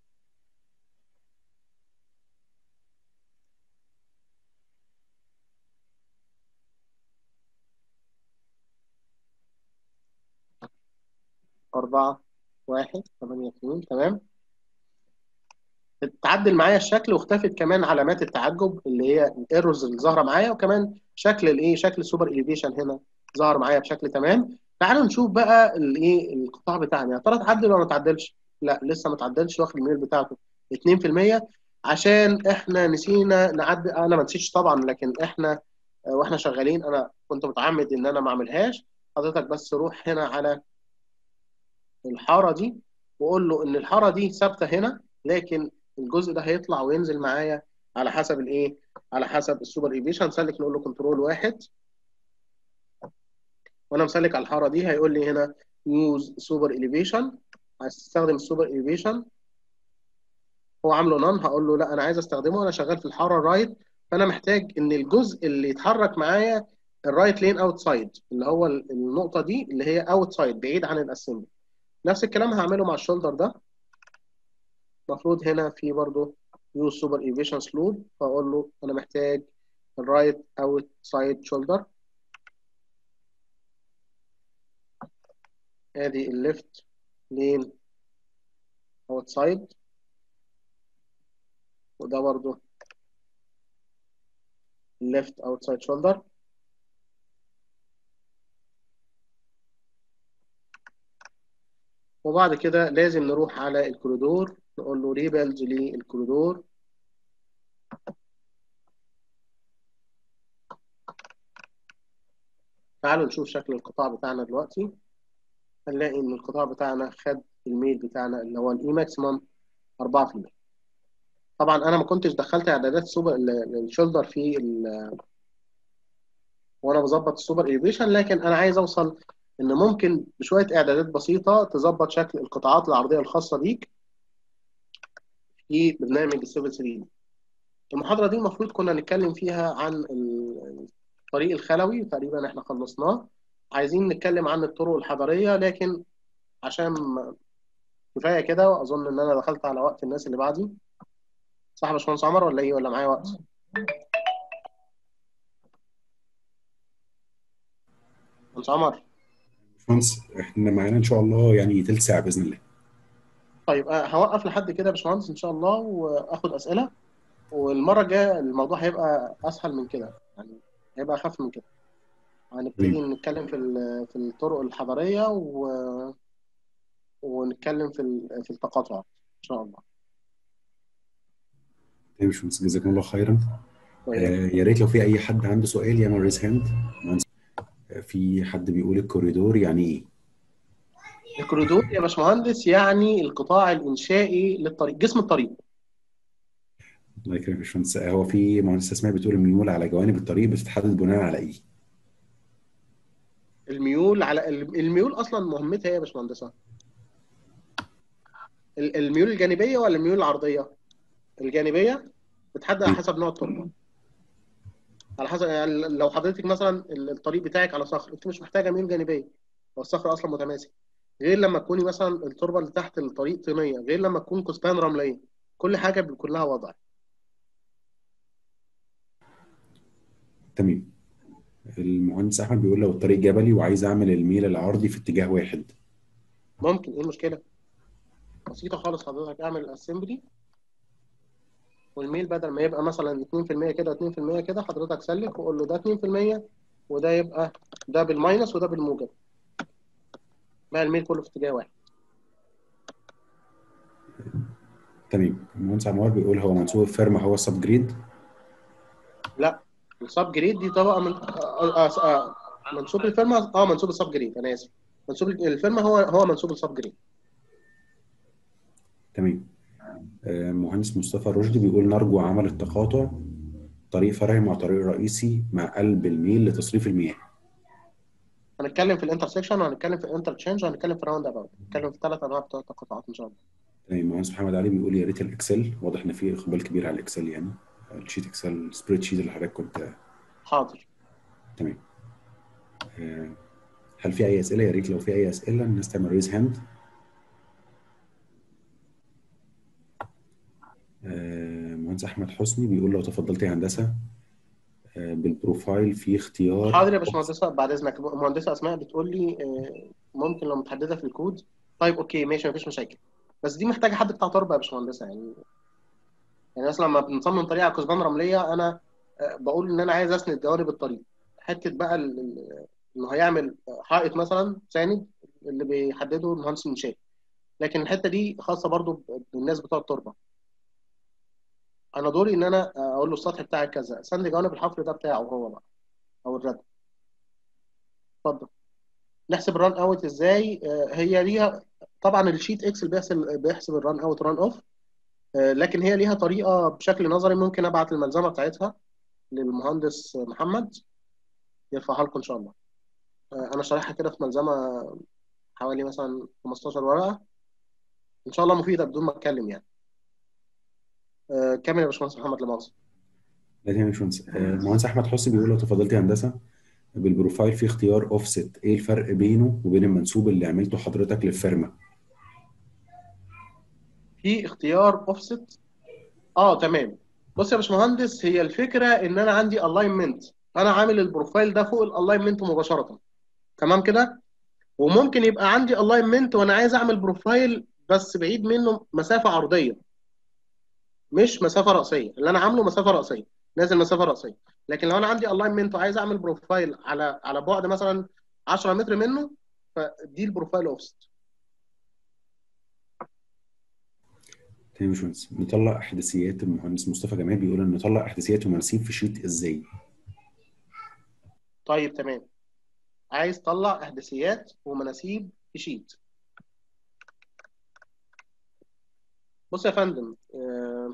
أربعة واحد ثمانية اثنين تمام اتعدل معايا الشكل واختفت كمان علامات التعجب اللي هي الايرورز اللي ظاهره معايا وكمان شكل الايه شكل السوبر اليفيشن هنا ظهر معايا بشكل تمام تعالوا نشوف بقى الايه القطاع بتاعنا يا ترى اتعدل ولا ما اتعدلش لا لسه ما اتعدلش واخد الميل بتاعته 2% عشان احنا نسينا نعدل انا ما نسيتش طبعا لكن احنا واحنا شغالين انا كنت متعمد ان انا ما اعملهاش حضرتك بس روح هنا على الحاره دي واقول له ان الحاره دي ثابته هنا لكن الجزء ده هيطلع وينزل معايا على حسب الايه على حسب السوبر ايفيشن هنسلك نقول له كنترول واحد وانا مسلك على الحاره دي هيقول لي هنا يوز سوبر اليفيشن عايز تستخدم السوبر اليفيشن هو عامله نون هقول له لا انا عايز استخدمه وانا شغال في الحاره الرايت فانا محتاج ان الجزء اللي يتحرك معايا الرايت لين اوت سايد اللي هو النقطه دي اللي هي اوت سايد بعيد عن الاسمبلي نفس الكلام هعمله مع الشولدر ده المفروض هنا في برضو يوز سوبر ايفيشن سلوب فاقول له انا محتاج الرايت اوت سايد شولدر ادي الليفت لين اوت سايد وده برضو left outside shoulder وبعد كده لازم نروح على الكوريدور نقول له ريبلز للكوريدور تعالوا نشوف شكل القطاع بتاعنا دلوقتي هنلاقي ان القطاع بتاعنا خد الميل بتاعنا اللي هو الاي ماكسيمم 4% طبعا انا ما كنتش دخلت اعدادات سوبر الشولدر في ال وانا بظبط السوبر ايفيشن لكن انا عايز اوصل ان ممكن بشويه اعدادات بسيطه تظبط شكل القطاعات العرضيه الخاصه بيك في برنامج السيفل 3 المحاضره دي المفروض كنا نتكلم فيها عن الطريق الخلوي تقريبا احنا خلصناه عايزين نتكلم عن الطرق الحضريه لكن عشان كفايه كده واظن ان انا دخلت على وقت الناس اللي بعدي صح يا باشمهندس عمر ولا ايه ولا معايا وقت؟ باشمهندس عمر باشمهندس احنا معانا ان شاء الله يعني تلت ساعه باذن الله طيب أه هوقف لحد كده يا باشمهندس ان شاء الله واخد اسئله والمره الجايه الموضوع هيبقى اسهل من كده يعني هيبقى اخف من كده هنبتدي نتكلم في في الطرق الحضريه و... ونتكلم في في التقاطع ان شاء الله يا باشمهندس جزاكم الله خيرا آه يا ريت لو في اي حد عنده سؤال يعمل ريز هاند في حد بيقول الكوريدور يعني ايه؟ الكوريدور يا باشمهندس يعني القطاع الانشائي للطريق جسم الطريق الله يكرمك يا باشمهندس هو في مهندس اسماء بتقول الميول على جوانب الطريق بتتحدد بناء على ايه؟ الميول على الميول اصلا مهمتها ايه يا باشمهندسه؟ الميول الجانبيه ولا الميول العرضيه؟ الجانبيه بتحدد على حسب نوع التربه على حسب يعني لو حضرتك مثلا الطريق بتاعك على صخر انت مش محتاجه ميول جانبيه هو الصخر اصلا متماسك غير لما تكوني مثلا التربه اللي تحت الطريق طينيه غير لما تكون كثبان رمليه كل حاجه بيكون لها وضع تمام المهندس احمد بيقول لو الطريق جبلي وعايز اعمل الميل العرضي في اتجاه واحد ممكن ايه المشكله بسيطه خالص حضرتك اعمل الاسمبلي والميل بدل ما يبقى مثلا 2% كده 2% كده حضرتك سلك وقول له ده 2% وده يبقى ده بالماينس وده بالموجب بقى الميل كله في اتجاه واحد تمام المهندس عمار بيقول هو منسوب الفيرما هو السب جريد لا السب جريد دي طبقه من آه آه آه منسوب الفيرما اه منسوب السب جريد انا اسف منسوب الفيرما هو هو منسوب السب جريد تمام مهندس مصطفى رشدي بيقول نرجو عمل التقاطع طريق فرعي مع طريق رئيسي مع قلب الميل لتصريف المياه هنتكلم في الانترسكشن وهنتكلم في الانترتشينج وهنتكلم في الراوند اباوت هنتكلم في ثلاث انواع بتوع التقاطعات ان شاء الله تمام مهندس محمد علي بيقول يا ريت الاكسل واضح ان في اقبال كبير على الاكسل يعني الشيت اكسل السبريد شيت اللي حضرتك كنت حاضر تمام هل في اي اسئله يا ريت لو في اي اسئله الناس تعمل ريز هاند مهندس احمد حسني بيقول لو تفضلت يا هندسه بالبروفايل في اختيار حاضر يا باشمهندسه بعد اذنك مهندسه اسماء بتقول لي ممكن لو متحدده في الكود طيب اوكي ماشي مفيش مشاكل بس دي محتاجه حد بتاع تربه يا باشمهندسه يعني يعني مثلا لما بنصمم طريقه على كثبان رمليه انا بقول ان انا عايز اسند جوانب الطريق حته بقى انه هيعمل حائط مثلا ساند اللي بيحدده المهندس الانشائي لكن الحته دي خاصه برضو بالناس بتوع التربه انا دوري ان انا اقول له السطح بتاعك كذا سند جوانب الحفر ده بتاعه هو بقى او الردم اتفضل نحسب الران اوت ازاي هي ليها طبعا الشيت اكسل بيحسب بيحسب الران اوت ران اوف آه، لكن هي ليها طريقه بشكل نظري ممكن ابعت الملزمه بتاعتها للمهندس محمد يرفعها لكم ان شاء الله آه، انا شارحها كده في ملزمه حوالي مثلا 15 ورقه ان شاء الله مفيده بدون ما اتكلم يعني آه، كمل يا باشمهندس محمد لمؤاخذه لا تمام يا باشمهندس آه، المهندس احمد حسني بيقول لو تفضلت يا هندسه بالبروفايل في اختيار اوفست ايه الفرق بينه وبين المنسوب اللي عملته حضرتك للفيرما في اختيار اوفست اه تمام بص يا باشمهندس هي الفكره ان انا عندي الاينمنت انا عامل البروفايل ده فوق الالاينمنت مباشره تمام كده وممكن يبقى عندي الاينمنت وانا عايز اعمل بروفايل بس بعيد منه مسافه عرضيه مش مسافه راسيه اللي انا عامله مسافه راسيه نازل مسافه راسيه لكن لو انا عندي الاينمنت وعايز اعمل بروفايل على على بعد مثلا 10 متر منه فدي البروفايل اوفست تمام يا باشمهندس نطلع احداثيات المهندس مصطفى جمال بيقول ان نطلع احداثيات ومناسيب في شيت ازاي طيب تمام عايز تطلع احداثيات ومناسيب في شيت بص يا فندم آه،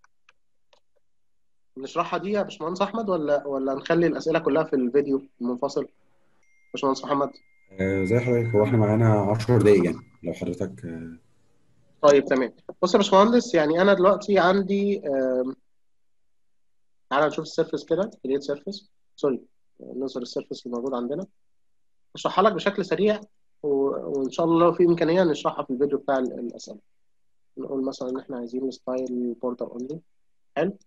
نشرحها دي يا باشمهندس احمد ولا ولا نخلي الاسئله كلها في الفيديو المنفصل باشمهندس محمد آه، زي حضرتك هو احنا معانا 10 دقايق يعني لو حضرتك آه، طيب تمام بص يا باشمهندس يعني انا دلوقتي عندي آم، تعالى نشوف السيرفيس كده كريت سيرفيس سوري نظهر السيرفيس اللي موجود عندنا اشرحها لك بشكل سريع و... وان شاء الله لو في امكانيه نشرحها في الفيديو بتاع ال- الاسئله نقول مثلا ان احنا عايزين ستايل بوردر اونلي حلو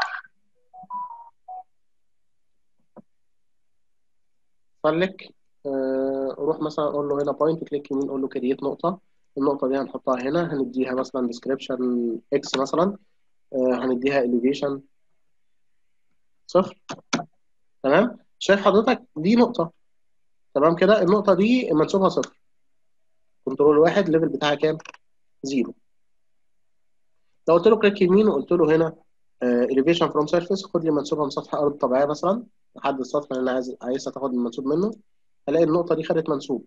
سلك آه، روح مثلا اقول له هنا بوينت كليك يمين قول له كريت نقطه النقطه دي هنحطها هنا هنديها مثلا ديسكريبشن اكس مثلا آه، هنديها elevation صفر تمام شايف حضرتك دي نقطه تمام كده النقطه دي منسوبها صفر كنترول واحد الليفل بتاعها كام زيرو لو قلت له كليك يمين وقلت له هنا elevation from surface خد لي منسوبها من سطح ارض طبيعيه مثلا لحد السطح اللي انا عايز عايزها تاخد المنسوب منه هلاقي النقطه دي خدت منسوب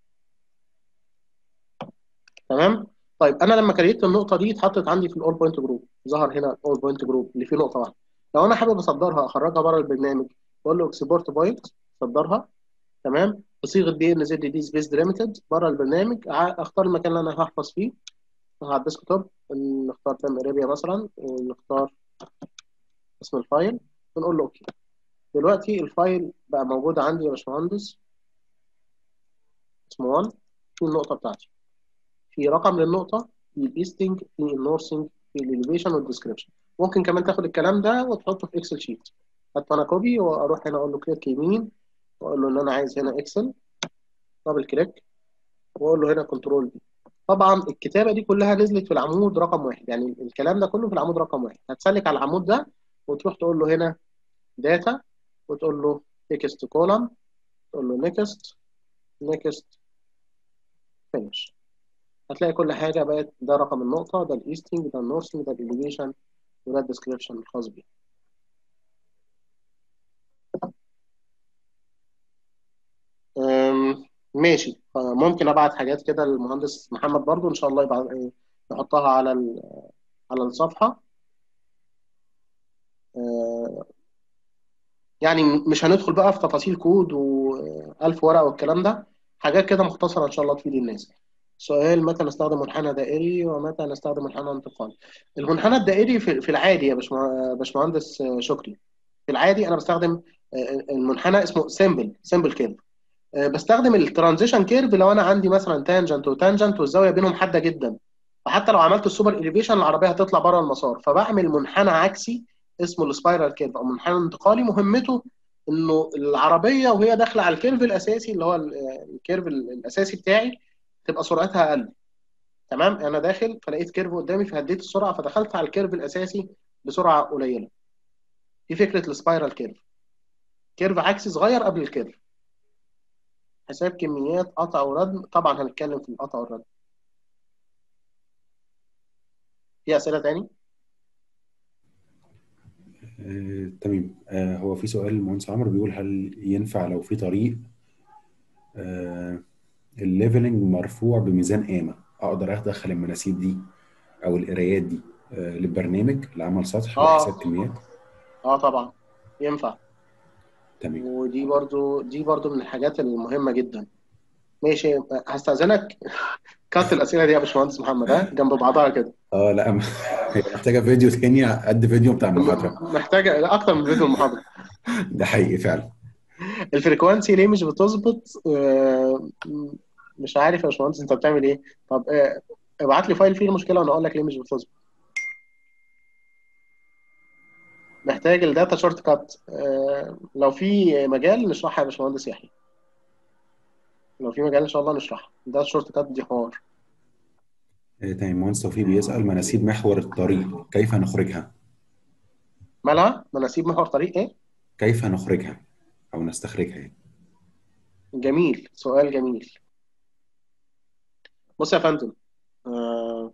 تمام طيب انا لما كريت النقطه دي اتحطت عندي في الاول بوينت جروب ظهر هنا الاول بوينت جروب اللي فيه نقطه واحده لو انا حابب اصدرها اخرجها بره البرنامج بقول له اكسبورت بوينت صدرها تمام بصيغه دي ان زد دي سبيس ديليميتد بره البرنامج ع- اختار المكان اللي انا هحفظ فيه على الديسكتوب نختار تم اريبيا مثلا ونختار اسم الفايل ونقول له اوكي دلوقتي الفايل بقى موجود عندي يا باشمهندس اسمه 1 في النقطه بتاعتي في رقم للنقطه في الايستنج في النورسنج في الاليفيشن والديسكريبشن ممكن كمان تاخد الكلام ده وتحطه في اكسل شيت حتى انا كوبي واروح هنا اقول له كليك يمين واقول له ان انا عايز هنا اكسل دبل كليك واقول له هنا كنترول بي طبعا الكتابه دي كلها نزلت في العمود رقم واحد يعني الكلام ده كله في العمود رقم واحد هتسلك على العمود ده وتروح تقول له هنا داتا وتقول له تكست كولم تقول له نيكست نيكست فينش هتلاقي كل حاجه بقت ده رقم النقطه ده الايستنج ده النورسنج ده الاليفيشن وده الديسكريبشن الخاص بيه أم، ماشي ممكن ابعت حاجات كده للمهندس محمد برضو ان شاء الله يبقى يحطها على ال- على الصفحه أه، يعني مش هندخل بقى في تفاصيل كود وألف ورقة والكلام ده حاجات كده مختصرة إن شاء الله تفيد الناس سؤال متى نستخدم منحنى دائري ومتى نستخدم منحنى انتقالي المنحنى الدائري في في العادي يا باشمه- باشمهندس شكري في العادي أنا بستخدم آه، المنحنى اسمه سيمبل سيمبل كيرف بستخدم الترانزيشن كيرف لو أنا عندي مثلا تانجنت وتانجنت والزاوية بينهم حادة جدا فحتى لو عملت السوبر إليفيشن العربية هتطلع بره المسار فبعمل منحنى عكسي اسمه السبايرال كيرف او منحنى انتقالي مهمته انه العربيه وهي داخله على الكيرف الاساسي اللي هو ال- الكيرف ال- الاساسي بتاعي تبقى سرعتها اقل تمام انا داخل فلقيت كيرف قدامي فهديت السرعه فدخلت على الكيرف الاساسي بسرعه قليله دي فكره السبايرال كيرف كيرف عكسي صغير قبل الكيرف حساب كميات قطع وردم طبعا هنتكلم في القطع والردم في اسئله تاني آه، تمام آه، هو في سؤال المهندس عمرو بيقول هل ينفع لو في طريق آه، الليفلنج مرفوع بميزان قامة اقدر ادخل المناسيب دي او القرايات دي آه، للبرنامج لعمل سطح اه وحساب كميات اه طبعا ينفع تمام ودي برضو دي برضو من الحاجات المهمه جدا ماشي هستأذنك كات الاسئله دي يا باشمهندس محمد ها جنب بعضها كده اه لا م- هي محتاجه فيديو تاني قد فيديو بتاع المحاضره محتاجه لا، اكتر من فيديو المحاضره ده حقيقي فعلا الفريكوانسي ليه مش بتظبط آه، مش عارف يا باشمهندس انت بتعمل ايه طب آه، ابعت لي فايل فيه المشكله وانا اقول لك ليه مش بتظبط محتاج الداتا شورت كات آه، لو في مجال نشرحها يا باشمهندس يحيى لو في مجال ان شاء الله نشرحها الداتا شورت كات دي حوار آه، تمام مهندس توفيق بيسأل مناسيب محور الطريق كيف نخرجها مالها مناسيب محور طريق ايه كيف نخرجها او نستخرجها يعني جميل سؤال جميل بص يا فندم آه،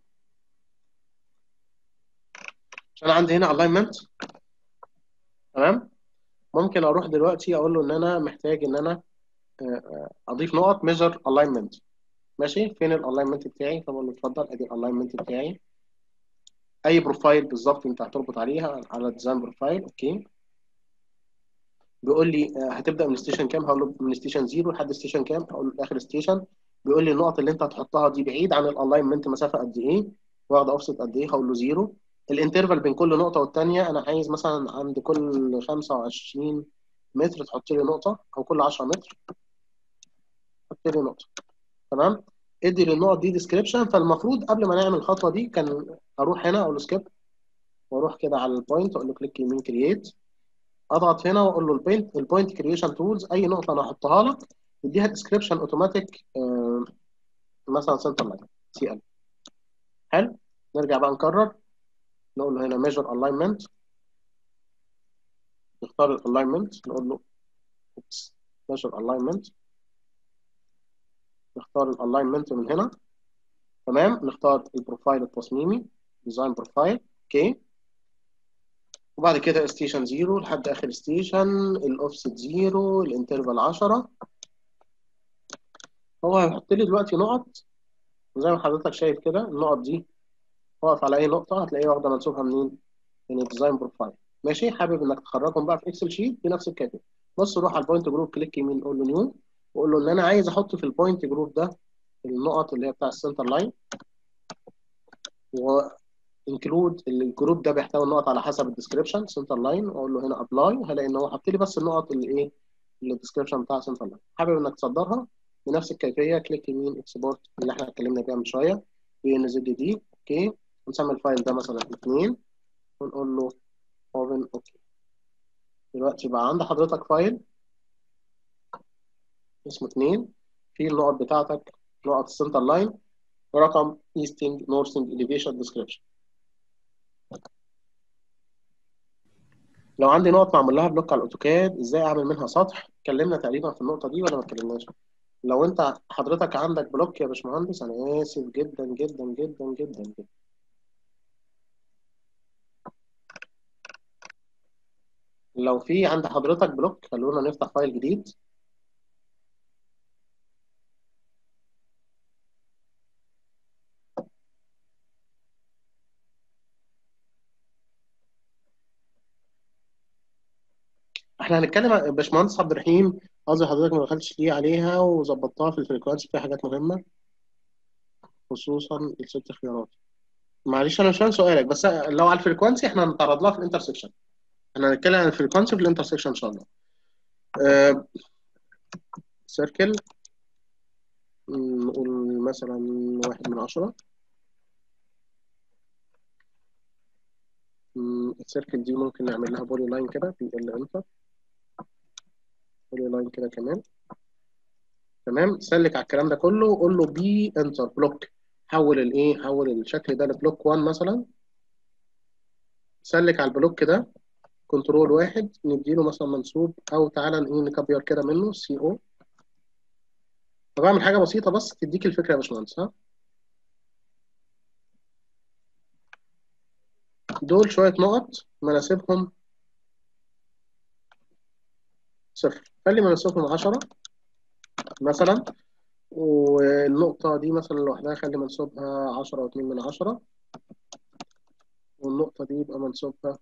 عشان عندي هنا الاينمنت تمام ممكن اروح دلوقتي اقول له ان انا محتاج ان انا آه، آه، اضيف نقط ميجر الاينمنت ماشي فين الالاينمنت بتاعي فبقول له اتفضل ادي الالاينمنت بتاعي اي بروفايل بالظبط انت هتربط عليها على ديزاين بروفايل اوكي بيقول لي آه، هتبدا من ستيشن كام هقول له من ستيشن زيرو لحد ستيشن كام هقول له اخر ستيشن بيقول لي النقط اللي انت هتحطها دي بعيد عن الالاينمنت مسافه قد ايه واخده اوفست قد ايه هقول له زيرو الانترفال بين كل نقطه والثانيه انا عايز مثلا عند كل 25 متر تحط لي نقطه او كل 10 متر حط لي نقطه تمام ادي للنقط دي ديسكريبشن فالمفروض قبل ما نعمل الخطوه دي كان اروح هنا اقول له سكيب واروح كده على البوينت اقول له كليك يمين كرييت اضغط هنا واقول له البوينت البوينت كرييشن تولز اي نقطه انا احطها لك يديها ديسكريبشن اوتوماتيك مثلا سنتر لاين سي ال حلو نرجع بقى نكرر نقول له هنا ميجر الاينمنت نختار الالاينمنت نقول له ميجر الاينمنت نختار الالاينمنت من هنا تمام نختار البروفايل التصميمي ديزاين بروفايل اوكي وبعد كده ستيشن زيرو لحد اخر ستيشن الاوفست زيرو الانترفال 10 هو هيحط لي دلوقتي نقط وزي ما حضرتك شايف كده النقط دي واقف على اي نقطه هتلاقيه واخده منسوبها منين؟ من الديزاين بروفايل ماشي حابب انك تخرجهم بقى في اكسل شيت بنفس الكاتب بص روح على البوينت جروب كليك يمين قول له نيو وقول له ان انا عايز احط في البوينت جروب ده النقط اللي هي بتاع السنتر لاين وانكلود الجروب ده بيحتوي النقط على حسب الديسكربشن سنتر لاين واقول له هنا ابلاي هلاقي ان هو حط لي بس النقط اللي ايه اللي الديسكربشن بتاع سنتر لاين حابب انك تصدرها بنفس الكيفيه كليك يمين اكسبورت اللي احنا اتكلمنا بيها من شويه بي ان زد دي اوكي ونسمي الفايل ده مثلا اثنين ونقول له اوبن اوكي دلوقتي بقى عند حضرتك فايل اسمه اثنين فيه النقط بتاعتك نقط السنتر لاين ورقم ايستنج نورثنج اليفيشن ديسكريبشن لو عندي نقط معمول لها بلوك على الاوتوكاد ازاي اعمل منها سطح اتكلمنا تقريبا في النقطه دي ولا ما اتكلمناش لو انت حضرتك عندك بلوك يا باشمهندس انا اسف جدا جدا جدا جدا جدا لو في عند حضرتك بلوك خلونا نفتح فايل جديد احنا هنتكلم عن باشمهندس عبد الرحيم قصدي حضرتك ما دخلتش ليه عليها وظبطتها في الفريكوانسي في حاجات مهمه خصوصا الست خيارات معلش انا مش فاهم سؤالك بس لو على الفريكوانسي احنا هنتعرض لها في الانترسكشن احنا هنتكلم عن الفريكوانسي في الانترسكشن ان شاء الله أه سيركل نقول مثلا واحد من عشرة مم، السيركل دي ممكن نعمل لها بولي لاين كده في ال انتر بولي لاين كده كمان تمام سلك على الكلام ده كله وقول له بي انتر بلوك حول الايه حول الشكل ده لبلوك 1 مثلا سلك على البلوك ده كنترول واحد نديله مثلا منسوب او تعالى ايه نكبر كده منه سي او طب اعمل حاجه بسيطه بس تديك الفكره يا باشمهندس ها دول شويه نقط مناسبهم صفر خلي مناسبهم 10 مثلا والنقطة دي مثلا لوحدها خلي منسوبها 10 و2 من 10 والنقطة دي يبقى منسوبها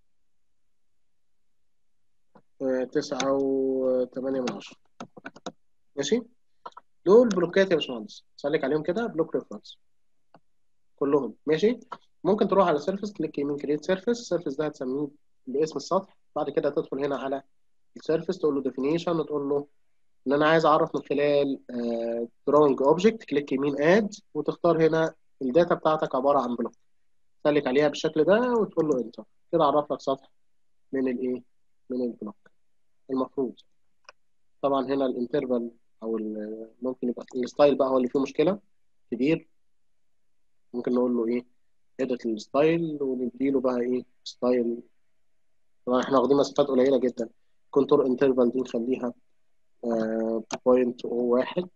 آه، تسعة وتمانية من عشرة ماشي دول بلوكات يا باشمهندس سلك عليهم كده بلوك ريفرنس كلهم ماشي ممكن تروح على سيرفيس كليك يمين كريت سيرفيس السيرفيس ده هتسميه باسم السطح بعد كده تدخل هنا على السيرفيس تقول له ديفينيشن وتقول له ان انا عايز اعرف من خلال دروينج اوبجكت كليك يمين اد وتختار هنا الداتا بتاعتك عباره عن بلوك سلك عليها بالشكل ده وتقول له انتر كده عرف لك سطح من الايه من البلوك المفروض طبعا هنا الانترفال او ال- ممكن يبقى الستايل بقى هو اللي فيه مشكله كبير ممكن نقول له ايه اديت الستايل ونديله بقى ايه ستايل طبعا احنا واخدين مسافات قليله جدا كونتور انترفال دي نخليها بوينت او واحد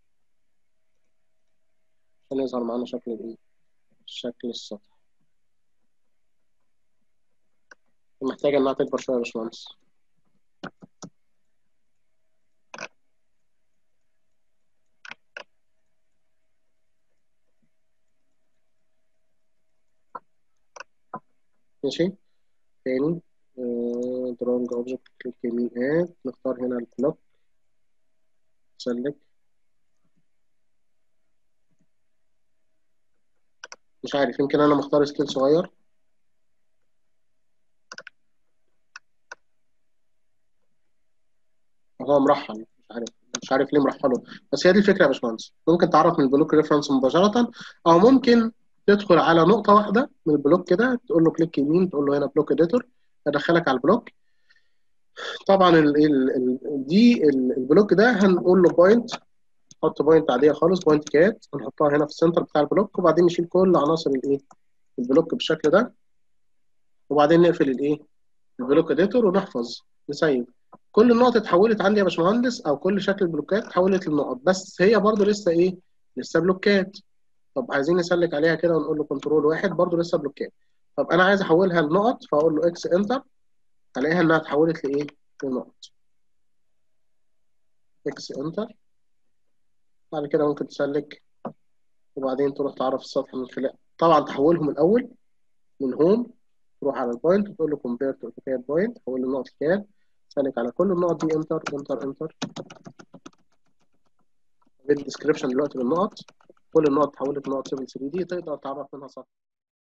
عشان يظهر معانا شكل الايه شكل السطح محتاجه انها تكبر شويه يا باشمهندس ماشي تاني دروينج اوبجكت كليك يمين اد نختار هنا البلوك سلك مش عارف يمكن انا مختار سكيل صغير هو مرحل مش عارف مش عارف ليه مرحله بس هي دي الفكره يا باشمهندس ممكن تعرف من البلوك ريفرنس مباشره او ممكن تدخل على نقطه واحده من البلوك كده تقول له كليك يمين تقول له هنا بلوك اديتور ادخلك على البلوك طبعا ال ال ال دي ال- البلوك ده هنقول له بوينت نحط بوينت عاديه خالص بوينت كات هنحطها هنا في السنتر بتاع البلوك وبعدين نشيل كل عناصر الايه البلوك بالشكل ده وبعدين نقفل الايه البلوك اديتور ونحفظ نسيب كل النقط اتحولت عندي يا باشمهندس او كل شكل البلوكات اتحولت لنقط بس هي برضو لسه ايه لسه بلوكات طب عايزين نسلك عليها كده ونقول له كنترول واحد برضو لسه بلوكات طب انا عايز احولها لنقط فاقول له اكس انتر هلاقيها انها اتحولت لايه لنقط اكس انتر بعد كده ممكن تسلك وبعدين تروح تعرف السطح من خلال طبعا تحولهم الاول من هوم تروح على البوينت وتقول له كومبير تو كاد بوينت حول النقط كاد سلك على كل النقط دي انتر انتر انتر بالديسكربشن دلوقتي بالنقط كل النقط اتحولت لنقط 7 3 دي تقدر تعرف منها سطح